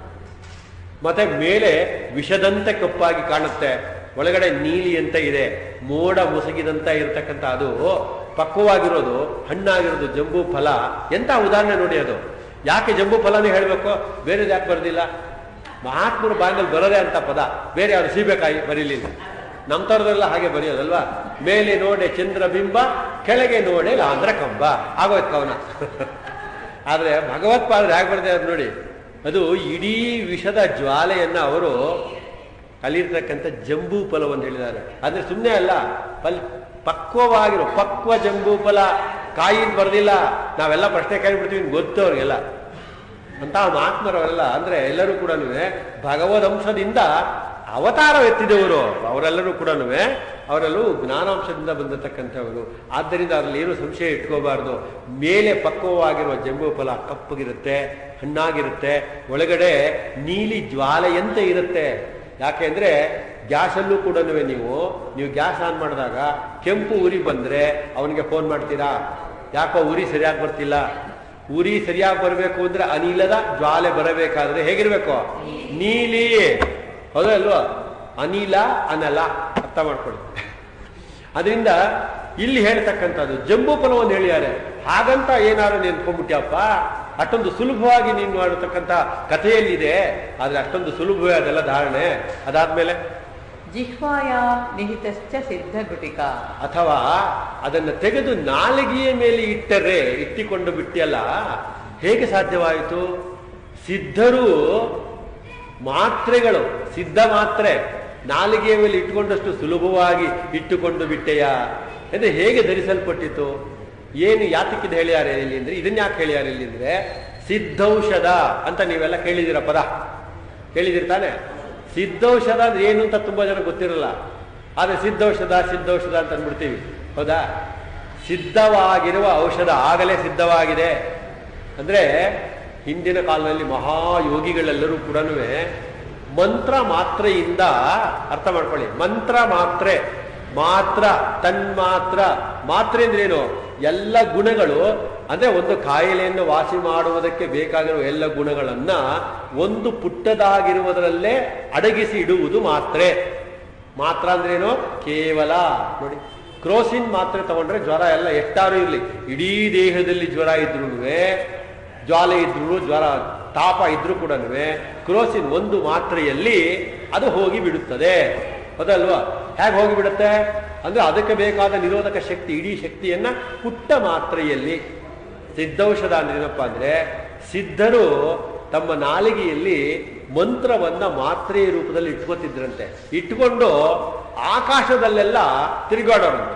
ಮತ್ತೆ ಮೇಲೆ ವಿಷದಂತೆ ಕಪ್ಪಾಗಿ ಕಾಣುತ್ತೆ ಒಳಗಡೆ ನೀಲಿ ಅಂತ ಇದೆ ಮೋಡ ಮುಸುಗಿದಂತ ಇರತಕ್ಕಂಥ ಅದು ಪಕ್ವವಾಗಿರೋದು ಹಣ್ಣಾಗಿರೋದು ಜಂಬೂ ಫಲ ಎಂತ ಉದಾಹರಣೆ ನೋಡಿ ಅದು ಯಾಕೆ ಜಂಬೂ ಫಲನೇ ಹೇಳಬೇಕು ಬೇರೆದು ಯಾಕೆ ಬರೋದಿಲ್ಲ ಮಹಾತ್ಮರು ಬಾಯಲ್ಲಿ ಬರೋದೇ ಅಂತ ಪದ ಬೇರೆ ಯಾರು ಸೀಬೇಕಾಗಿ ಬರೀಲಿಲ್ಲ ನಮ್ಮ ಥರದೆಲ್ಲ ಹಾಗೆ ಬರೆಯೋದಲ್ವಾ ಮೇಲೆ ನೋಡೆ ಚಂದ್ರ ಬಿಂಬ ಕೆಳಗೆ ನೋಡೆ ಲಾಂಧ್ರ ಕಂಬ ಆಗೋಯ್ತು ಕವನ ಆದ್ರೆ ಭಗವತ್ಪಾದರು ಹೇಗೆ ಬರ್ತಾರೆ ನೋಡಿ ಅದು ಇಡೀ ವಿಷದ ಜ್ವಾಲೆಯನ್ನ ಅವರು ಅಲ್ಲಿರ್ತಕ್ಕಂಥ ಜಂಬೂ ಫಲವನ್ನು ಹೇಳಿದ್ದಾರೆ ಆದ್ರೆ ಸುಮ್ಮನೆ ಅಲ್ಲ ಫಲ್ ಪಕ್ವವಾಗಿರೋ ಪಕ್ವ ಜಂಬೂ ಫಲ ಕಾಯಿನ್ ಬರ್ದಿಲ್ಲ ನಾವೆಲ್ಲ ಪ್ರಶ್ನೆ ಕಾಯ್ಬಿಡ್ತೀವಿ ಗೊತ್ತು ಅವ್ರಿಗೆಲ್ಲ ಅಂತ ಮಹಾತ್ಮರವರೆಲ್ಲ ಅಂದ್ರೆ ಎಲ್ಲರೂ ಕೂಡ ಭಗವದಂಶದಿಂದ ಅವತಾರವೆತ್ತಿದವರು ಅವರೆಲ್ಲರೂ ಕೂಡ ಅವರೆಲ್ಲರೂ ಜ್ಞಾನಾಂಶದಿಂದ ಬಂದಿರತಕ್ಕಂಥವರು ಆದ್ದರಿಂದ ಅದರಲ್ಲಿ ಏನು ಸಂಶಯ ಇಟ್ಕೋಬಾರ್ದು ಮೇಲೆ ಪಕ್ವವಾಗಿರುವ ಜಂಬೂ ಫಲ ಕಪ್ಪಗಿರುತ್ತೆ ಹಣ್ಣಾಗಿರುತ್ತೆ ಒಳಗಡೆ ನೀಲಿ ಜ್ವಾಲೆಯಂತೆ ಇರುತ್ತೆ ಯಾಕೆಂದ್ರೆ ಗ್ಯಾಸಲ್ಲೂ ಕೂಡ ನೀವು ನೀವು ಗ್ಯಾಸ್ ಆನ್ ಮಾಡಿದಾಗ ಕೆಂಪು ಉರಿ ಬಂದ್ರೆ ಅವನಿಗೆ ಫೋನ್ ಮಾಡ್ತೀರಾ ಯಾಕೋ ಉರಿ ಸರಿಯಾಗಿ ಬರ್ತಿಲ್ಲ ಉರಿ ಸರಿಯಾಗಿ ಬರಬೇಕು ಅಂದ್ರೆ ಅನಿಲದ ಜ್ವಾಲೆ ಬರಬೇಕಾದ್ರೆ ಹೇಗಿರ್ಬೇಕು ನೀಲಿ ಹೌದಲ್ವಾ ಅನಿಲ ಅನಲ ಅರ್ಥ ಮಾಡ್ಕೊಳ್ಳಿ ಅದರಿಂದ ಇಲ್ಲಿ ಹೇಳ್ತಕ್ಕಂಥದ್ದು ಜಂಬೂ ಫಲವನ್ನು ಹೇಳಿದ್ದಾರೆ ಹಾಗಂತ ಏನಾದ್ರು ನೆನ್ಕೊಂಡ್ಬಿಟ್ಯಪ್ಪ ಅಷ್ಟೊಂದು ಸುಲಭವಾಗಿ ನೀನು ಮಾಡತಕ್ಕಂಥ ಕಥೆಯಲ್ಲಿದೆ ಆದ್ರೆ ಅಷ್ಟೊಂದು ಸುಲಭವೇ ಅದೆಲ್ಲ ಧಾರಣೆ ಅದಾದ್ಮೇಲೆ जिह्वायां निहितश्च सिद्धगुटिका ಅಥವಾ ಅದನ್ನು ತೆಗೆದು ನಾಲಿಗೆಯ ಮೇಲೆ ಇಟ್ಟರೆ ಇಟ್ಟಿಕೊಂಡು ಬಿಟ್ಟಿಯಲ್ಲ ಹೇಗೆ ಸಾಧ್ಯವಾಯಿತು ಸಿದ್ಧರು ಮಾತ್ರೆಗಳು ಸಿದ್ಧ ಮಾತ್ರೆ ನಾಲಿಗೆಯ ಮೇಲೆ ಇಟ್ಟುಕೊಂಡಷ್ಟು ಸುಲಭವಾಗಿ ಇಟ್ಟುಕೊಂಡು ಬಿಟ್ಟೆಯ ಅಂದ್ರೆ ಹೇಗೆ ಧರಿಸಲ್ಪಟ್ಟಿತು ಏನು ಯಾತಕ್ಕಿದ ಹೇಳ್ಯಾರೆ ಇಲ್ಲಿ ಅಂದ್ರೆ ಇದನ್ನ ಯಾಕೆ ಹೇಳ್ಯಾರೆ ಇಲ್ಲಿ ಅಂದ್ರೆ ಸಿದ್ಧೌಷಧ ಅಂತ ನೀವೆಲ್ಲ ಕೇಳಿದಿರ ಪದ ಕೇಳಿದಿರ ತಾನೆ ಸಿದ್ಧೌಷಧ ಅಂದ್ರೆ ಏನು ಅಂತ ತುಂಬಾ ಜನ ಗೊತ್ತಿರಲ್ಲ ಆದ್ರೆ ಸಿದ್ಧೌಷಧ ಸಿದ್ಧೌಷಧ ಅಂತ ಅಂದ್ಬಿಡ್ತೀವಿ ಹೌದಾ ಸಿದ್ಧವಾಗಿರುವ ಔಷಧ ಆಗಲೇ ಸಿದ್ಧವಾಗಿದೆ ಅಂದ್ರೆ ಹಿಂದಿನ ಕಾಲದಲ್ಲಿ ಮಹಾಯೋಗಿಗಳೆಲ್ಲರೂ ಕೂಡ ಮಂತ್ರ ಮಾತ್ರೆಯಿಂದ ಅರ್ಥ ಮಾಡ್ಕೊಳ್ಳಿ ಮಂತ್ರ ಮಾತ್ರೆ ಮಾತ್ರ ತನ್ಮಾತ್ರ ಮಾತ್ರೆ ಅಂದ್ರೆ ಏನು ಎಲ್ಲ ಗುಣಗಳು ಅಂದ್ರೆ ಒಂದು ಕಾಯಿಲೆಯನ್ನು ವಾಸಿ ಮಾಡುವುದಕ್ಕೆ ಬೇಕಾಗಿರುವ ಎಲ್ಲ ಗುಣಗಳನ್ನ ಒಂದು ಪುಟ್ಟದಾಗಿರುವುದರಲ್ಲೇ ಅಡಗಿಸಿ ಇಡುವುದು ಮಾತ್ರೆ ಮಾತ್ರ ಅಂದ್ರೇನು ಕೇವಲ ನೋಡಿ ಕ್ರೋಸಿನ್ ಮಾತ್ರೆ ತಗೊಂಡ್ರೆ ಜ್ವರ ಎಲ್ಲ ಎಷ್ಟಾರು ಇರಲಿ ಇಡೀ ದೇಹದಲ್ಲಿ ಜ್ವರ ಇದ್ರೂ ಜ್ವಾಲೆ ಇದ್ರು ಜ್ವರ ತಾಪ ಇದ್ರೂ ಕೂಡ ಕ್ರೋಸಿನ್ ಒಂದು ಮಾತ್ರೆಯಲ್ಲಿ ಅದು ಹೋಗಿ ಬಿಡುತ್ತದೆ ಹೌದಲ್ವಾ ಹೇಗೆ ಹೋಗಿ ಬಿಡುತ್ತೆ ಅಂದ್ರೆ ಅದಕ್ಕೆ ಬೇಕಾದ ನಿರೋಧಕ ಶಕ್ತಿ ಇಡೀ ಶಕ್ತಿಯನ್ನ ಪುಟ್ಟ ಮಾತ್ರೆಯಲ್ಲಿ ಸಿದ್ಧೌಷಧ ಅಂದ್ರೆ ಏನಪ್ಪಾ ಅಂದ್ರೆ ಸಿದ್ಧರು ತಮ್ಮ ನಾಲಿಗೆಯಲ್ಲಿ ಮಂತ್ರವನ್ನ ಮಾತ್ರೆಯ ರೂಪದಲ್ಲಿ ಇಟ್ಕೋತಿದ್ರಂತೆ ಇಟ್ಕೊಂಡು ಆಕಾಶದಲ್ಲೆಲ್ಲ ತಿರುಗಾಡೋರಂತೆ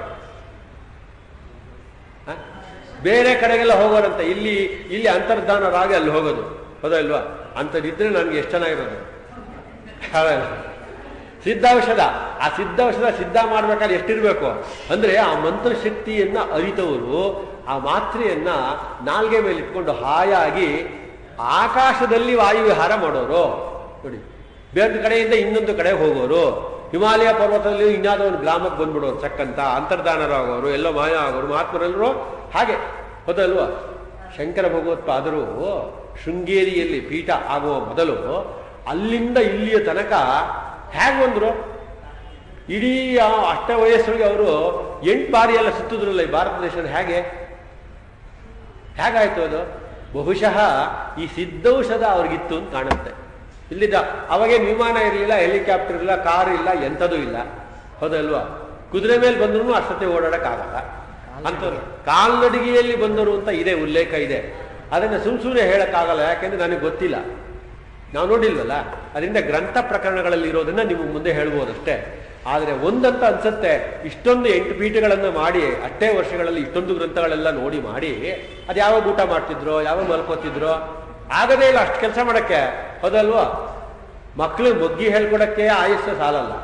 ಹ? ಬೇರೆ ಕಡೆಗೆಲ್ಲ ಹೋಗೋರಂತೆ ಇಲ್ಲಿ ಇಲ್ಲಿ ಅಂತರ್ಧಾನರಾಗಿ ಅಲ್ಲಿ ಹೋಗೋದು ಹೌದಲ್ವಾ ಅಂಥದ್ದಿದ್ರೆ ನನಗೆ ಎಷ್ಟು ಚೆನ್ನಾಗಿರೋದು ಹೌದಲ್ಲ? ಸಿದ್ಧಾಔಷಧ ಆ ಸಿದ್ಧಾಔಷಧ ಸಿದ್ಧ ಮಾಡ್ಬೇಕಾದ್ರೆ ಎಷ್ಟಿರ್ಬೇಕು ಅಂದ್ರೆ ಆ ಮಂತ್ರಶಕ್ತಿಯನ್ನ ಅರಿತವರು ಆ ಮಾತ್ರೆಯನ್ನ ನಾಲ್ಗೆ ಮೇಲೆ ಇಟ್ಕೊಂಡು ಹಾಯಾಗಿ ಆಕಾಶದಲ್ಲಿ ವಾಯುವಿಹಾರ ಮಾಡೋರು ನೋಡಿ ಬೇರೆ ಕಡೆಯಿಂದ ಇನ್ನೊಂದು ಕಡೆ ಹೋಗೋರು ಹಿಮಾಲಯ ಪರ್ವತದಲ್ಲಿ ಇನ್ಯಾವುದೋ ಒಂದು ಗ್ರಾಮಕ್ಕೆ ಬಂದ್ಬಿಡೋರು ಚಕ್ಕಂತ ಅಂತರ್ಧಾನರಾಗೋರು ಎಲ್ಲೋ ಮಾಯ ಆಗೋರು ಮಹಾತ್ಮರೆಲ್ಲರೂ ಹಾಗೆ ಹೌದಲ್ವಾ ಶಂಕರ ಭಗವತ್ಪಾದರು ಶೃಂಗೇರಿಯಲ್ಲಿ ಪೀಠ ಆಗುವ ಮೊದಲು ಅಲ್ಲಿಂದ ಇಲ್ಲಿಯ ತನಕ ಹೇಗೆ ಬಂದ್ರು ಇಡೀ ಆ ಅಷ್ಟ ವಯಸ್ಸೊಳಗೆ ಅವರು ಎಂಟು ಬಾರಿ ಎಲ್ಲ ಸುತ್ತಿದ್ರಲ್ಲ ಈ ಭಾರತ ದೇಶದ ಹೇಗೆ ಹೇಗಾಯ್ತು ಅದು ಬಹುಶಃ ಈ ಸಿದ್ಧೌಷಧ ಅವ್ರಿಗಿತ್ತು ಅಂತ ಕಾಣುತ್ತೆ ಇಲ್ಲಿದ್ದ ಅವಾಗೇನು ವಿಮಾನ ಇರಲಿಲ್ಲ ಹೆಲಿಕಾಪ್ಟರ್ ಇಲ್ಲ ಕಾರ್ ಇಲ್ಲ ಎಂಥದೂ ಇಲ್ಲ ಹೌದಲ್ವಾ ಕುದುರೆ ಮೇಲೆ ಬಂದ್ರು ಅಷ್ಟೊತ್ತೆ ಓಡಾಡಕ್ಕಾಗಲ್ಲ ಅಂಥವ್ರು ಕಾಲ್ನಡಿಗೆಯಲ್ಲಿ ಬಂದರು ಅಂತ ಇದೆ ಉಲ್ಲೇಖ ಇದೆ ಅದನ್ನ ಸುಮ್ ಸುಮ್ಮನೆ ಹೇಳಕ್ಕಾಗಲ್ಲ ಯಾಕೆಂದ್ರೆ ನನಗೆ ಗೊತ್ತಿಲ್ಲ ನಾವು ನೋಡಿಲ್ವಲ್ಲ ಅದರಿಂದ ಗ್ರಂಥ ಪ್ರಕರಣಗಳಲ್ಲಿ ಇರೋದನ್ನ ನೀವು ಮುಂದೆ ಹೇಳ್ಬೋದಷ್ಟೇ ಆದರೆ ಒಂದಂತ ಅನ್ಸುತ್ತೆ ಇಷ್ಟೊಂದು ಎಂಟು ಪೀಠಗಳನ್ನು ಮಾಡಿ ಅಷ್ಟೇ ವರ್ಷಗಳಲ್ಲಿ ಇಷ್ಟೊಂದು ಗ್ರಂಥಗಳೆಲ್ಲ ನೋಡಿ ಮಾಡಿ ಅದು ಯಾವಾಗ ಊಟ ಮಾಡ್ತಿದ್ರೋ ಯಾವಾಗ ಮಲ್ಕೋತಿದ್ರೋ ಆಗದೇ ಇಲ್ಲ ಅಷ್ಟು ಕೆಲಸ ಮಾಡಕ್ಕೆ ಹೌದಲ್ವಾ ಮಕ್ಕಳು ಮೊಗ್ಗಿ ಹೇಳ್ಕೊಡಕ್ಕೆ ಆಯುಷ್ಯ ಸಾಲಲ್ಲ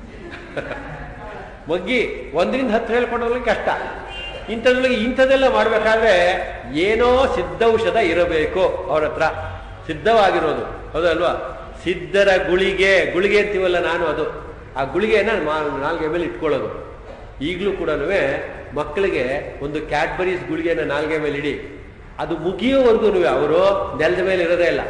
ಮೊಗ್ಗಿ ಒಂದರಿಂದ ಹತ್ತು ಹೇಳ್ಕೊಡೋದ್ರಲ್ಲಿ ಕಷ್ಟ ಇಂಥದ್ರೊಳಗೆ ಇಂಥದ್ದೆಲ್ಲ ಮಾಡ್ಬೇಕಾದ್ರೆ ಏನೋ ಸಿದ್ಧೌಷಧ ಇರಬೇಕು ಅವ್ರ ಹತ್ರ ಸಿದ್ಧವಾಗಿರೋದು ಹೌದಲ್ವಾ ಸಿದ್ಧರ ಗುಳಿಗೆ ಗುಳಿಗೆ ಅಂತೀವಲ್ಲ ನಾನು ಅದು ಆ ಗುಳಿಗೆನ ಮಾ- ನಾಲ್ಗೆ ಮೇಲೆ ಇಟ್ಕೊಳ್ಳೋದು ಈಗಲೂ ಕೂಡ ಮಕ್ಕಳಿಗೆ ಒಂದು ಕ್ಯಾಡ್ಬರೀಸ್ ಗುಳಿಗೆನ ನಾಲ್ಗೆ ಮೇಲೆ ಇಡಿ ಅದು ಮುಗಿಯೋವರೆಗೂ ಅವರು ನೆಲದ ಮೇಲೆ ಇರೋದೇ ಇಲ್ಲ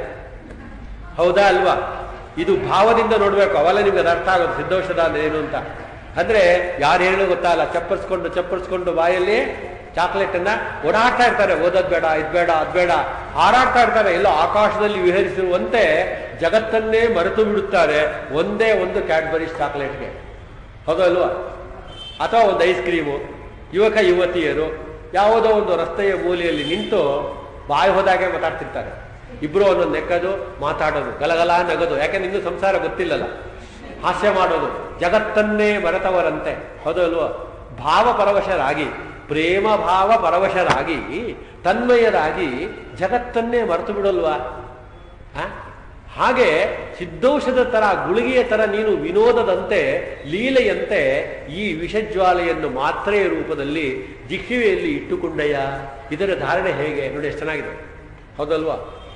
ಹೌದಾ ಅಲ್ವಾ ಇದು ಭಾವದಿಂದ ನೋಡ್ಬೇಕು ಅವೆಲ್ಲ ನಿಮ್ಗೆ ಅದು ಅರ್ಥ ಆಗೋದು ಸಿದ್ಧೌಷಧ ಅಂದ್ರೆ ಏನು ಅಂತ ಅಂದ್ರೆ ಯಾರು ಹೇಳೋ ಗೊತ್ತಾಗಲ್ಲ ಚಪ್ಪರ್ಸ್ಕೊಂಡು ಚಪ್ಪರ್ಸ್ಕೊಂಡು ಬಾಯಲ್ಲಿ ಚಾಕ್ಲೇಟ್ ಅನ್ನ ಓಡಾಡ್ತಾ ಇರ್ತಾರೆ ಓದೋದ್ ಬೇಡ ಇದ್ ಬೇಡ ಅದ್ ಬೇಡ ಹಾರಾಡ್ತಾ ಇರ್ತಾರೆ ಎಲ್ಲೋ ಆಕಾಶದಲ್ಲಿ ವಿಹರಿಸಿರುವಂತೆ ಜಗತ್ತನ್ನೇ ಮರೆತು ಬಿಡುತ್ತಾರೆ ಒಂದೇ ಒಂದು ಕ್ಯಾಡ್ಬರೀಸ್ ಚಾಕ್ಲೇಟ್ಗೆ ಹೌದಲ್ವಾ ಅಥವಾ ಒಂದು ಐಸ್ ಕ್ರೀಮು ಯುವಕ ಯುವತಿಯರು ಯಾವುದೋ ಒಂದು ರಸ್ತೆಯ ಮೂಲೆಯಲ್ಲಿ ನಿಂತು ಬಾಯಿ ಹೋದಾಗೆ ಮಾತಾಡ್ತಿರ್ತಾರೆ ಇಬ್ರು ಒಂದೊಂದು ನೆಕ್ಕದು ಮಾತಾಡೋದು ಗಲಗಲ ನಗದು ಯಾಕೆಂದ್ರೆ ಇನ್ನೂ ಸಂಸಾರ ಗೊತ್ತಿಲ್ಲಲ್ಲ ಹಾಸ್ಯ ಮಾಡೋದು ಜಗತ್ತನ್ನೇ ಮರೆತವರಂತೆ ಹೌದಲ್ವಾ ಭಾವ ಪರವಶರಾಗಿ ಪ್ರೇಮ ಭಾವ ಪರವಶರಾಗಿ ತನ್ಮಯರಾಗಿ ಜಗತ್ತನ್ನೇ ಮರೆತು ಬಿಡಲ್ವಾ ಆ? ಹಾಗೆ ಸಿದ್ಧೌಷಧ ತರ ಗುಳಿಗೆಯ ತರ ನೀನು ವಿನೋದದಂತೆ ಲೀಲೆಯಂತೆ ಈ ವಿಷಜ್ವಾಲೆಯನ್ನು ಮಾತ್ರೆಯ ರೂಪದಲ್ಲಿ ಜಿಹ್ವೆಯಲ್ಲಿ ಇಟ್ಟುಕೊಂಡಯ್ಯ ಇದರ ಧಾರಣೆ ಹೇಗೆ ನೋಡಿ ಎಷ್ಟು ಚೆನ್ನಾಗಿದೆ ಹೌದಲ್ವಾ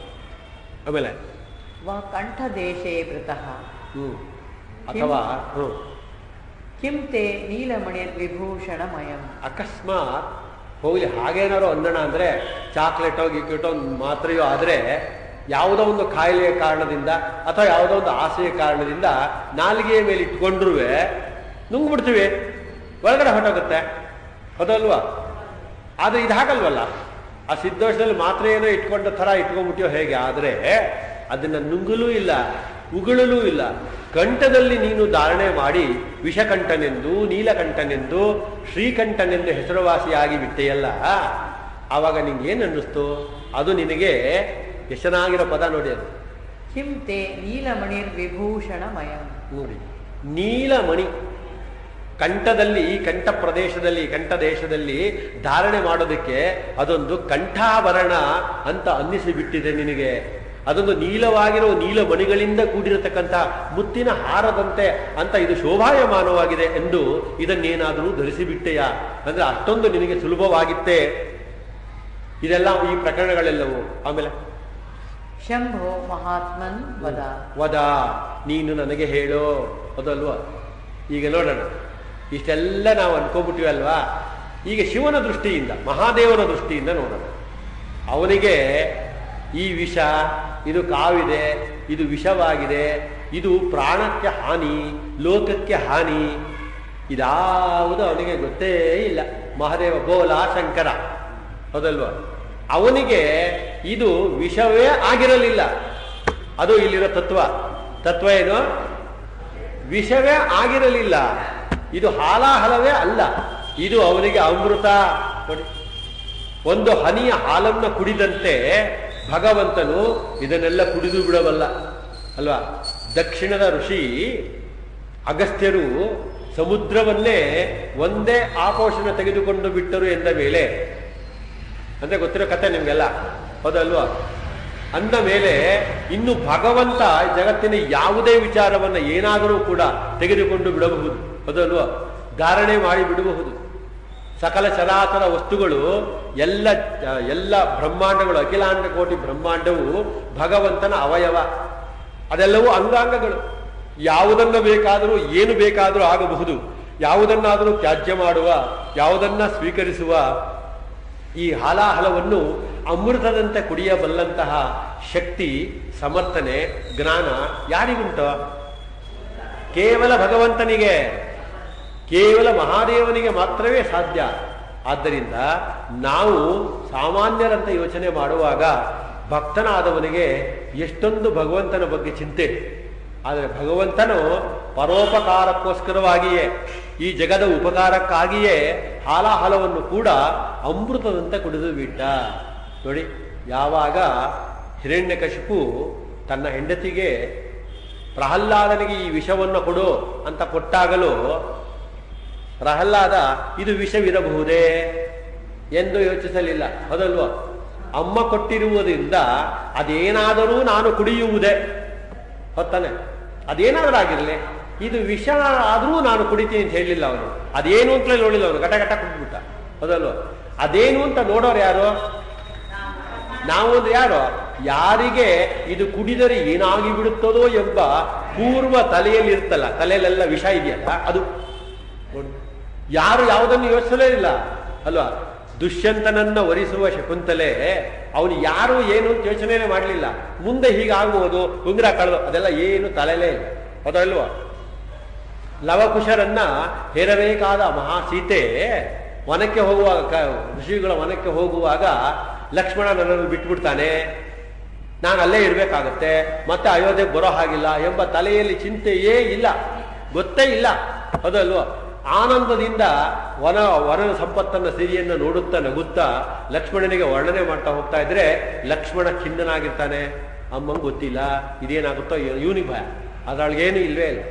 ಆಮೇಲೆ वा कण्ठदेशे वृतः ಹ್ಮ್ ಅಥವಾ ಹ್ಮ್ किं ते नीलमणिर्विभूषणमयम् ಅಕಸ್ಮಾತ್ ಹೋಗ್ಲಿ ಹಾಗೇನಾರು ಅಂದಣ ಅಂದ್ರೆ ಚಾಕ್ಲೇಟೋ ಗಿಕ್ಲೇಟೋ ಮಾತ್ರೆಯೋ ಆದ್ರೆ ಯಾವುದೋ ಒಂದು ಕಾಯಿಲೆಯ ಕಾರಣದಿಂದ ಅಥವಾ ಯಾವುದೋ ಒಂದು ಆಸೆಯ ಕಾರಣದಿಂದ ನಾಲಿಗೆಯ ಮೇಲೆ ಇಟ್ಕೊಂಡ್ರೂ ನುಂಗ್ಬಿಡ್ತೀವಿ ಒಳಗಡೆ ಹೊಟ್ಟೋಗುತ್ತೆ ಹೌದಲ್ವಾ ಆದ್ರೆ ಇದು ಹಾಗಲ್ವಲ್ಲ ಆ ಸಿದ್ದೋಷದಲ್ಲಿ ಮಾತ್ರ ಏನೋ ಇಟ್ಕೊಂಡ ಥರ ಇಟ್ಕೊಂಡ್ಬಿಟ್ಟಿಯೋ ಹೇಗೆ ಆದರೆ ಅದನ್ನ ನುಂಗಲೂ ಇಲ್ಲ ಉಗುಳಲೂ ಇಲ್ಲ ಕಂಠದಲ್ಲಿ ನೀನು ಧಾರಣೆ ಮಾಡಿ ವಿಷಕಂಠನೆಂದು ನೀಲಕಂಠನೆಂದು ಶ್ರೀಕಂಠನೆಂದು ಹೆಸರುವಾಸಿಯಾಗಿ ಬಿಟ್ಟೆಯಲ್ಲ ಆವಾಗ ನಿಂಗೆ ಏನು ಅನ್ನಿಸ್ತು ಅದು ನಿನಗೆ ಎಷ್ಟು ಚೆನ್ನಾಗಿರೋ ಪದ ನೋಡಿ ಅದು किं ते नीलमणिर्विभूषणमयम् ನೋಡಿ ನೀಲಮಣಿ ಕಂಠದಲ್ಲಿ ಈ ಕಂಠ ಪ್ರದೇಶದಲ್ಲಿ ಕಂಠ ದೇಶದಲ್ಲಿ ಧಾರಣೆ ಮಾಡೋದಕ್ಕೆ ಅದೊಂದು ಕಂಠಾಭರಣ ಅಂತ ಅನ್ನಿಸಿಬಿಟ್ಟಿದೆ ನಿನಗೆ ಅದೊಂದು ನೀಲವಾಗಿರೋ ನೀಲಮಣಿಗಳಿಂದ ಕೂಡಿರತಕ್ಕಂಥ ಮುತ್ತಿನ ಹಾರದಂತೆ ಅಂತ ಇದು ಶೋಭಾಯಮಾನವಾಗಿದೆ ಎಂದು ಇದನ್ನೇನಾದರೂ ಧರಿಸಿಬಿಟ್ಟೆಯ ಅಂದ್ರೆ ಅಷ್ಟೊಂದು ನಿನಗೆ ಸುಲಭವಾಗಿತ್ತೇ ಇದೆಲ್ಲ ಈ ಪ್ರಕರಣಗಳೆಲ್ಲವೂ ಆಮೇಲೆ ಶಂಭೋ ಮಹಾತ್ಮನ್ ವದ ವದ ನೀನು ನನಗೆ ಹೇಳೋ ಅದಲ್ವಾ ಈಗ ನೋಡೋಣ ಇಷ್ಟೆಲ್ಲ ನಾವು ಅನ್ಕೋಬಿಟ್ಟಿವಿ ಅಲ್ವಾ ಈಗ ಶಿವನ ದೃಷ್ಟಿಯಿಂದ ಮಹಾದೇವನ ದೃಷ್ಟಿಯಿಂದ ನೋಡೋಣ ಅವನಿಗೆ ಈ ವಿಷ ಇದು ಕಾವಿದೆ ಇದು ವಿಷವಾಗಿದೆ ಇದು ಪ್ರಾಣಕ್ಕೆ ಹಾನಿ ಲೋಕಕ್ಕೆ ಹಾನಿ ಇದಾವುದು ಅವನಿಗೆ ಗೊತ್ತೇ ಇಲ್ಲ ಮಹಾದೇವ ಬೋಲ ಶಂಕರ ಹೌದಲ್ವಾ ಅವನಿಗೆ ಇದು ವಿಷವೇ ಆಗಿರಲಿಲ್ಲ ಅದು ಇಲ್ಲಿರೋ ತತ್ವ ತತ್ವ ಏನು ವಿಷವೇ ಆಗಿರಲಿಲ್ಲ ಇದು ಹಾಲಾಹಲವೇ ಅಲ್ಲ ಇದು ಅವನಿಗೆ ಅಮೃತ ನೋಡಿ ಒಂದು ಹನಿಯ ಹಾಲನ್ನ ಕುಡಿದಂತೆ ಭಗವಂತನು ಇದನ್ನೆಲ್ಲ ಕುಡಿದು ಬಿಡಬಲ್ಲ ಅಲ್ವಾ ದಕ್ಷಿಣದ ಋಷಿ ಅಗಸ್ತ್ಯರು ಸಮುದ್ರವನ್ನೇ ಒಂದೇ ಆಪೋಷಣ ತೆಗೆದುಕೊಂಡು ಬಿಟ್ಟರು ಎಂದ ಮೇಲೆ ಅಂದ್ರೆ ಗೊತ್ತಿರೋ ಕತೆ ನಿಮ್ಗೆಲ್ಲ ಹೌದಲ್ವಾ ಅಂದ ಮೇಲೆ ಇನ್ನು ಭಗವಂತ ಜಗತ್ತಿನ ಯಾವುದೇ ವಿಚಾರವನ್ನ ಏನಾದರೂ ಕೂಡ ತೆಗೆದುಕೊಂಡು ಬಿಡಬಹುದು ಹೌದಲ್ವಾ ಧಾರಣೆ ಮಾಡಿ ಬಿಡಬಹುದು ಸಕಲ ಚರಾಚರ ವಸ್ತುಗಳು ಎಲ್ಲ ಎಲ್ಲ ಬ್ರಹ್ಮಾಂಡಗಳು ಅಖಿಲಾಂಡ ಕೋಟಿ ಬ್ರಹ್ಮಾಂಡವು ಭಗವಂತನ ಅವಯವ ಅದೆಲ್ಲವೂ ಅಂಗಾಂಗಗಳು ಯಾವುದನ್ನ ಬೇಕಾದರೂ ಏನು ಬೇಕಾದರೂ ಆಗಬಹುದು ಯಾವುದನ್ನಾದರೂ ತ್ಯಾಜ್ಯ ಮಾಡುವ ಯಾವುದನ್ನ ಸ್ವೀಕರಿಸುವ ಈ ಹಾಲಾಹಲವನ್ನು ಅಮೃತದಂತೆ ಕುಡಿಯಬಲ್ಲಂತಹ ಶಕ್ತಿ ಸಮರ್ಥನೆ ಜ್ಞಾನ ಯಾರಿಗುಂಟು ಕೇವಲ ಭಗವಂತನಿಗೆ ಕೇವಲ ಮಹಾದೇವನಿಗೆ ಮಾತ್ರವೇ ಸಾಧ್ಯ ಆದ್ದರಿಂದ ನಾವು ಸಾಮಾನ್ಯರಂತೆ ಯೋಚನೆ ಮಾಡುವಾಗ ಭಕ್ತನಾದವನಿಗೆ ಎಷ್ಟೊಂದು ಭಗವಂತನ ಬಗ್ಗೆ ಚಿಂತೆ ಆದರೆ ಭಗವಂತನು ಪರೋಪಕಾರಕ್ಕೋಸ್ಕರವಾಗಿಯೇ ಈ ಜಗದ ಉಪಕಾರಕ್ಕಾಗಿಯೇ ಹಾಲಾಹಲವನ್ನು ಕೂಡ ಅಮೃತದಂತೆ ಕುಡಿದು ಬಿಟ್ಟ ನೋಡಿ ಯಾವಾಗ ಹಿರಣ್ಯಕಶಿಪು ತನ್ನ ಹೆಂಡತಿಗೆ ಪ್ರಹ್ಲಾದನಿಗೆ ಈ ವಿಷವನ್ನು ಕೊಡು ಅಂತ ಕೊಟ್ಟಾಗಲೂ ಪ್ರಹ್ಲಾದ ಇದು ವಿಷವಿರಬಹುದೇ ಎಂದು ಯೋಚಿಸಲಿಲ್ಲ ಹೌದಲ್ವಾ ಅಮ್ಮ ಕೊಟ್ಟಿರುವುದರಿಂದ ಅದೇನಾದರೂ ನಾನು ಕುಡಿಯುವುದೇ ಹೊತ್ತಾನೆ ಅದೇನಾದ್ರೂ ಆಗಿರಲಿ ಇದು ವಿಷ ಆದರೂ ನಾನು ಕುಡಿತೀನಿ ಅಂತ ಹೇಳಿಲ್ಲ ಅವನು ಅದೇನು ಅಂತಲೇ ನೋಡಿಲ್ಲ ಅವನು ಗಟ ಗಟ ಕುಟ್ಬಿಟ್ಟ ಹೌದಲ್ವ ಅದೇನು ಅಂತ ನೋಡೋರು ಯಾರು ನಾವು ಅಂದ್ರೆ ಯಾರು ಯಾರಿಗೆ ಇದು ಕುಡಿದರೆ ಏನಾಗಿ ಬಿಡುತ್ತದೋ ಎಂಬ ಪೂರ್ವ ತಲೆಯಲ್ಲಿ ಇರ್ತಲ್ಲ ತಲೆಯಲ್ಲೆಲ್ಲ ವಿಷ ಇದೆಯಲ್ಲ ಅದು ನೋಡಿ ಯಾರು ಯಾವುದನ್ನು ಯೋಚಿಸಲೇ ಇಲ್ಲ ಅಲ್ವಾ ದುಷ್ಯಂತನನ್ನ ವರಿಸುವ ಶಕುಂತಲೆ ಅವನು ಯಾರು ಏನು ಅಂತ ಯೋಚನೆ ಮಾಡಲಿಲ್ಲ ಮುಂದೆ ಹೀಗಾಗುವುದು ಉಂಗ್ರ ಕಳೆದು ಅದೆಲ್ಲ ಏನು ತಲೆಲೇ ಇಲ್ಲ ಹೌದಲ್ವಾ ಲವಕುಶರನ್ನ ಹೇರಬೇಕಾದ ಮಹಾಸೀತೆ ವನಕ್ಕೆ ಹೋಗುವಾಗ ಕ- ಋಷಿಗಳ ವನಕ್ಕೆ ಹೋಗುವಾಗ ಲಕ್ಷ್ಮಣ ನನ್ನನ್ನು ಬಿಟ್ಬಿಡ್ತಾನೆ ನಾನು ಅಲ್ಲೇ ಇರಬೇಕಾಗತ್ತೆ ಮತ್ತೆ ಅಯೋಧ್ಯೆಗೆ ಬರೋ ಹಾಗಿಲ್ಲ ಎಂಬ ತಲೆಯಲ್ಲಿ ಚಿಂತೆಯೇ ಇಲ್ಲ ಗೊತ್ತೇ ಇಲ್ಲ ಹೌದಲ್ವಾ ಆನಂದದಿಂದ ವನ ವನದ ಸಂಪತ್ತನ್ನ ಸಿರಿಯನ್ನು ನೋಡುತ್ತಾ ನಗುತ್ತಾ ಲಕ್ಷ್ಮಣನಿಗೆ ವರ್ಣನೆ ಮಾಡ್ತಾ ಹೋಗ್ತಾ ಇದ್ರೆ ಲಕ್ಷ್ಮಣ ಖಿನ್ನನಾಗಿರ್ತಾನೆ ಅಮ್ಮಂಗೆ ಗೊತ್ತಿಲ್ಲ ಇದೇನಾಗುತ್ತೋ ಇವನಿಗೆ ಭಯ ಅದರೊಳಗೇನು ಇಲ್ವೇ ಇಲ್ಲ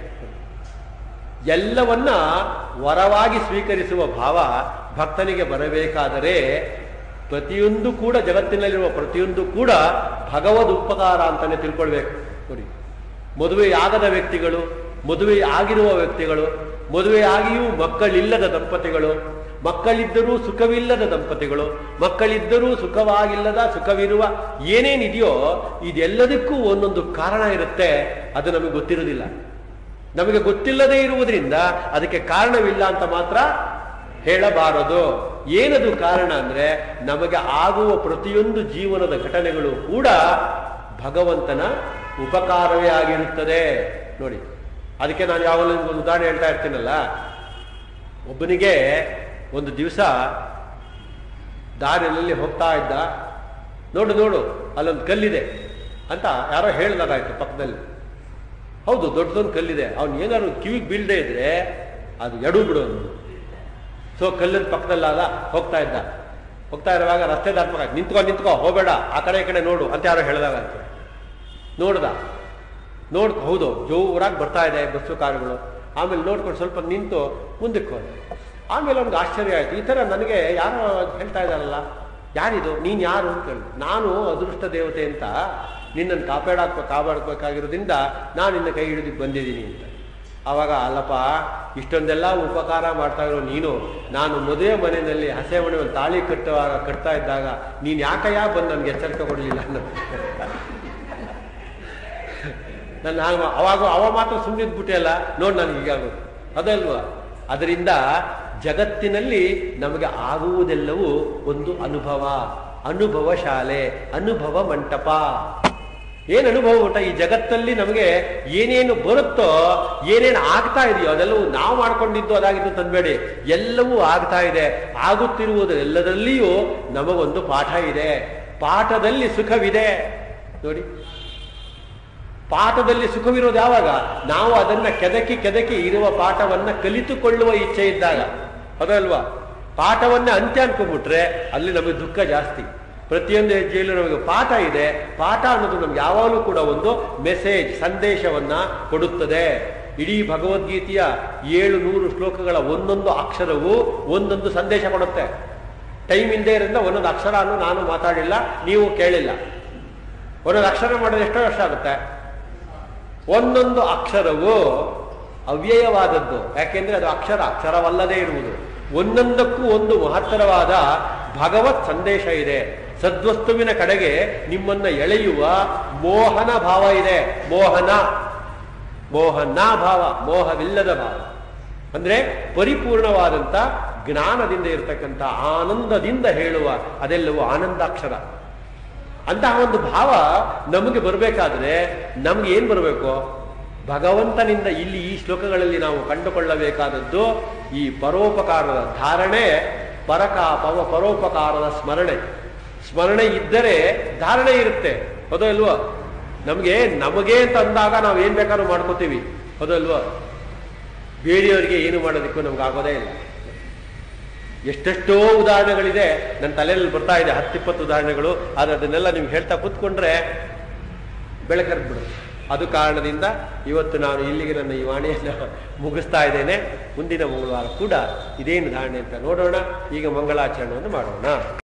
ಎಲ್ಲವನ್ನ ವರವಾಗಿ ಸ್ವೀಕರಿಸುವ ಭಾವ ಭಕ್ತನಿಗೆ ಬರಬೇಕಾದರೆ ಪ್ರತಿಯೊಂದು ಕೂಡ ಜಗತ್ತಿನಲ್ಲಿರುವ ಪ್ರತಿಯೊಂದು ಕೂಡ ಭಗವದ್ ಉಪಕಾರ ಅಂತಾನೆ ತಿಳ್ಕೊಳ್ಬೇಕು ನೋಡಿ ಮದುವೆಯಾಗದ ವ್ಯಕ್ತಿಗಳು ಮದುವೆ ಆಗಿರುವ ವ್ಯಕ್ತಿಗಳು ಮದುವೆಯಾಗಿಯೂ ಮಕ್ಕಳಿಲ್ಲದ ದಂಪತಿಗಳು ಮಕ್ಕಳಿದ್ದರೂ ಸುಖವಿಲ್ಲದ ದಂಪತಿಗಳು ಮಕ್ಕಳಿದ್ದರೂ ಸುಖವಾಗಿಲ್ಲದ ಸುಖವಿರುವ ಏನೇನಿದೆಯೋ ಇದೆಲ್ಲದಕ್ಕೂ ಒಂದೊಂದು ಕಾರಣ ಇರುತ್ತೆ ಅದು ನಮಗೆ ಗೊತ್ತಿರೋದಿಲ್ಲ ನಮಗೆ ಗೊತ್ತಿಲ್ಲದೆ ಇರುವುದರಿಂದ ಅದಕ್ಕೆ ಕಾರಣವಿಲ್ಲ ಅಂತ ಮಾತ್ರ ಹೇಳಬಾರದು ಏನದು ಕಾರಣ ಅಂದ್ರೆ ನಮಗೆ ಆಗುವ ಪ್ರತಿಯೊಂದು ಜೀವನದ ಘಟನೆಗಳು ಕೂಡ ಭಗವಂತನ ಉಪಕಾರವೇ ಆಗಿರುತ್ತದೆ ನೋಡಿ ಅದಕ್ಕೆ ನಾನು ಯಾವಾಗಲೂ ನಿಮ್ಗೆ ಒಂದು ಉದಾಹರಣೆ ಹೇಳ್ತಾ ಇರ್ತೀನಲ್ಲ ಒಬ್ಬನಿಗೆ ಒಂದು ದಿವಸ ದಾರಿಯಲ್ಲಿ ಹೋಗ್ತಾ ಇದ್ದ ನೋಡು ನೋಡು ಅಲ್ಲೊಂದು ಕಲ್ಲಿದೆ ಅಂತ ಯಾರೋ ಹೇಳ್ದಾಗಾಯ್ತು ಪಕ್ಕದಲ್ಲಿ ಹೌದು ದೊಡ್ಡದೊಂದು ಕಲ್ಲಿದೆ ಅವ್ನು ಏನಾದ್ರು ಕಿವಿಗೆ ಬೀಳದೆ ಇದ್ರೆ ಅದು ಎಡು ಬಿಡು ಅವ್ನು. ಸೊ ಕಲ್ಲಿನ ಪಕ್ಕದಲ್ಲಾದ ಹೋಗ್ತಾ ಇದ್ದ ಹೋಗ್ತಾ ಇರುವಾಗ ರಸ್ತೆ ದಾಟ್ಬೇಕಾಗಿ ನಿಂತ್ಕೊ ನಿಂತ್ಕೊ ಹೋಗಬೇಡ ಆ ಕಡೆ ಈ ಕಡೆ ನೋಡು ಅಂತ ಯಾರೋ ಹೇಳ್ದಾಗಂತೆ ನೋಡ್ದ ನೋಡ್ ಹೌದು ಜೋರಾಗಿ ಬರ್ತಾ ಇದೆ ಬಸ್ಸು ಕಾರುಗಳು ಆಮೇಲೆ ನೋಡ್ಕೊಂಡು ಸ್ವಲ್ಪ ನಿಂತು ಮುಂದಕ್ಕೆ ಹೋದ ಆಮೇಲೆ ಅವ್ನಿಗೆ ಆಶ್ಚರ್ಯ ಆಯ್ತು ಈ ಥರ ನನಗೆ ಯಾರೋ ಹೇಳ್ತಾ ಇದ್ದಾರಲ್ಲ ಯಾರಿದು ನೀನು ಯಾರು ಅಂತ ಹೇಳಿ ನಾನು ಅದೃಷ್ಟ ದೇವತೆ ಅಂತ ನಿನ್ನನ್ನು ಕಾಪಾಡಕ್ ಕಾಪಾಡ್ಬೇಕಾಗಿರೋದ್ರಿಂದ ನಾನು ನಿನ್ನ ಕೈ ಹಿಡಿದು ಬಂದಿದ್ದೀನಿ ಅಂತ ಆವಾಗ ಅಲ್ಲಪ್ಪ ಇಷ್ಟೊಂದೆಲ್ಲ ಉಪಕಾರ ಮಾಡ್ತಾ ಇರೋ ನೀನು ನಾನು ಮದುವೆ ಮನೆಯಲ್ಲಿ ಹಸೆ ಮನೆ ಒಂದು ತಾಳಿ ಕಟ್ಟುವಾಗ ಕಟ್ತಾ ಇದ್ದಾಗ ನೀನು ಯಾಕಯ್ಯ ಬಂದು ನನಗೆ ಎಚ್ಚರಿಕೆ ಕೊಡಲಿಲ್ಲ ಅನ್ನೋ ನನ್ನ ಆಗ- ಅವಾಗ ಅವ ಮಾತ್ರ ಸುಮ್ಮನೆ ಬಿಟ್ಟೆ ನೋಡಿ ನನಗೆ ಹೀಗಾಗೋದು ಅದಲ್ವಾ ಅದರಿಂದ ಜಗತ್ತಿನಲ್ಲಿ ನಮಗೆ ಆಗುವುದೆಲ್ಲವೂ ಒಂದು ಅನುಭವ ಅನುಭವ ಶಾಲೆ ಅನುಭವ ಮಂಟಪ ಏನ್ ಅನುಭವ ಉಂಟ ಈ ಜಗತ್ತಲ್ಲಿ ನಮಗೆ ಏನೇನು ಬರುತ್ತೋ ಏನೇನು ಆಗ್ತಾ ಇದೆಯೋ ಅದೆಲ್ಲವೂ ನಾವು ಮಾಡ್ಕೊಂಡಿದ್ದು ಅದಾಗಿದ್ದು ತಂದ್ಬೇಡಿ ಎಲ್ಲವೂ ಆಗ್ತಾ ಇದೆ ಆಗುತ್ತಿರುವುದು ಎಲ್ಲದರಲ್ಲಿಯೂ ನಮಗೊಂದು ಪಾಠ ಇದೆ ಪಾಠದಲ್ಲಿ ಸುಖವಿದೆ ನೋಡಿ ಪಾಠದಲ್ಲಿ ಸುಖವಿರೋದು ಯಾವಾಗ ನಾವು ಅದನ್ನ ಕೆದಕಿ ಕೆದಕಿ ಇರುವ ಪಾಠವನ್ನ ಕಲಿತುಕೊಳ್ಳುವ ಇಚ್ಛೆ ಇದ್ದಾಗ ಅದಲ್ವಾ ಪಾಠವನ್ನ ಅಂತ್ಯ ಅನ್ಕೊಂಡ್ಬಿಟ್ರೆ ಅಲ್ಲಿ ನಮಗೆ ದುಃಖ ಜಾಸ್ತಿ ಪ್ರತಿಯೊಂದು ಹೆಜ್ಜೆಯಲ್ಲೂ ನಮಗೆ ಪಾಠ ಇದೆ ಪಾಠ ಅನ್ನೋದು ನಮ್ಗೆ ಯಾವಾಗಲೂ ಕೂಡ ಒಂದು ಮೆಸೇಜ್ ಸಂದೇಶವನ್ನ ಕೊಡುತ್ತದೆ ಇಡೀ ಭಗವದ್ಗೀತೆಯ ಏಳು ನೂರು ಶ್ಲೋಕಗಳ ಒಂದೊಂದು ಅಕ್ಷರವು ಒಂದೊಂದು ಸಂದೇಶ ಕೊಡುತ್ತೆ ಟೈಮ್ ಇಲ್ಲದೆ ಇರೋದ್ರಿಂದ ಒಂದೊಂದು ಅಕ್ಷರನೂ ನಾನು ಮಾತಾಡಿಲ್ಲ ನೀವು ಕೇಳಿಲ್ಲ ಒಂದೊಂದು ಅಕ್ಷರ ಮಾಡೋದು ಎಷ್ಟೋ ವರ್ಷ ಆಗುತ್ತೆ ಒಂದೊಂದು ಅಕ್ಷರವು ಅವ್ಯಯವಾದದ್ದು ಯಾಕೆಂದ್ರೆ ಅದು ಅಕ್ಷರ ಅಕ್ಷರವಲ್ಲದೆ ಇರುವುದು ಒಂದೊಂದಕ್ಕೂ ಒಂದು ಮಹತ್ತರವಾದ ಭಗವತ್ ಸಂದೇಶ ಇದೆ ಸದ್ವಸ್ತುವಿನ ಕಡೆಗೆ ನಿಮ್ಮನ್ನ ಎಳೆಯುವ ಮೋಹನ ಭಾವ ಇದೆ ಮೋಹನ ಮೋಹನ ಭಾವ ಮೋಹವಿಲ್ಲದ ಭಾವ ಅಂದ್ರೆ ಪರಿಪೂರ್ಣವಾದಂತ ಜ್ಞಾನದಿಂದ ಇರತಕ್ಕಂಥ ಆನಂದದಿಂದ ಹೇಳುವ ಅದೆಲ್ಲವೂ ಆನಂದಾಕ್ಷರ ಅಂತಹ ಒಂದು ಭಾವ ನಮಗೆ ಬರಬೇಕಾದ್ರೆ ನಮ್ಗೆ ಏನ್ ಬರಬೇಕು ಭಗವಂತನಿಂದ ಇಲ್ಲಿ ಈ ಶ್ಲೋಕಗಳಲ್ಲಿ ನಾವು ಕಂಡುಕೊಳ್ಳಬೇಕಾದದ್ದು ಈ ಪರೋಪಕಾರದ ಧಾರಣೆ ಪರಕ ಪವ ಪರೋಪಕಾರದ ಸ್ಮರಣೆ ಸ್ಮರಣೆ ಇದ್ದರೆ ಧಾರಣೆ ಇರುತ್ತೆ ಹೌದೋ ಇಲ್ವೋ ನಮಗೆ ನಮಗೆ ಅಂತ ಅಂದಾಗ ನಾವು ಏನ್ ಬೇಕಾದ್ರೂ ಮಾಡ್ಕೋತೀವಿ ಹೌದೋ ಇಲ್ವೋ ಬೇರೆಯವರಿಗೆ ಏನು ಮಾಡೋದಕ್ಕೂ ನಮ್ಗೆ ಆಗೋದೇ ಇಲ್ಲ ಎಷ್ಟೆಷ್ಟೋ ಉದಾಹರಣೆಗಳಿದೆ ನನ್ನ ತಲೆಯಲ್ಲಿ ಬರ್ತಾ ಇದೆ ಹತ್ತಿಪ್ಪತ್ತು ಉದಾಹರಣೆಗಳು ಆದರೆ ಅದನ್ನೆಲ್ಲ ನೀವು ಹೇಳ್ತಾ ಕೂತ್ಕೊಂಡ್ರೆ ಬೆಳಕರ್ದು ಬಿಡು ಅದು ಕಾರಣದಿಂದ ಇವತ್ತು ನಾನು ಇಲ್ಲಿಗೆ ನನ್ನ ಈ ವಾಣಿಯನ್ನು ಮುಗಿಸ್ತಾ ಇದ್ದೇನೆ ಮುಂದಿನ ಮಂಗಳವಾರ ಕೂಡ ಇದೇನು ಧಾರಣೆ ಅಂತ ನೋಡೋಣ ಈಗ ಮಂಗಳಾಚರಣೆಯನ್ನು ಮಾಡೋಣ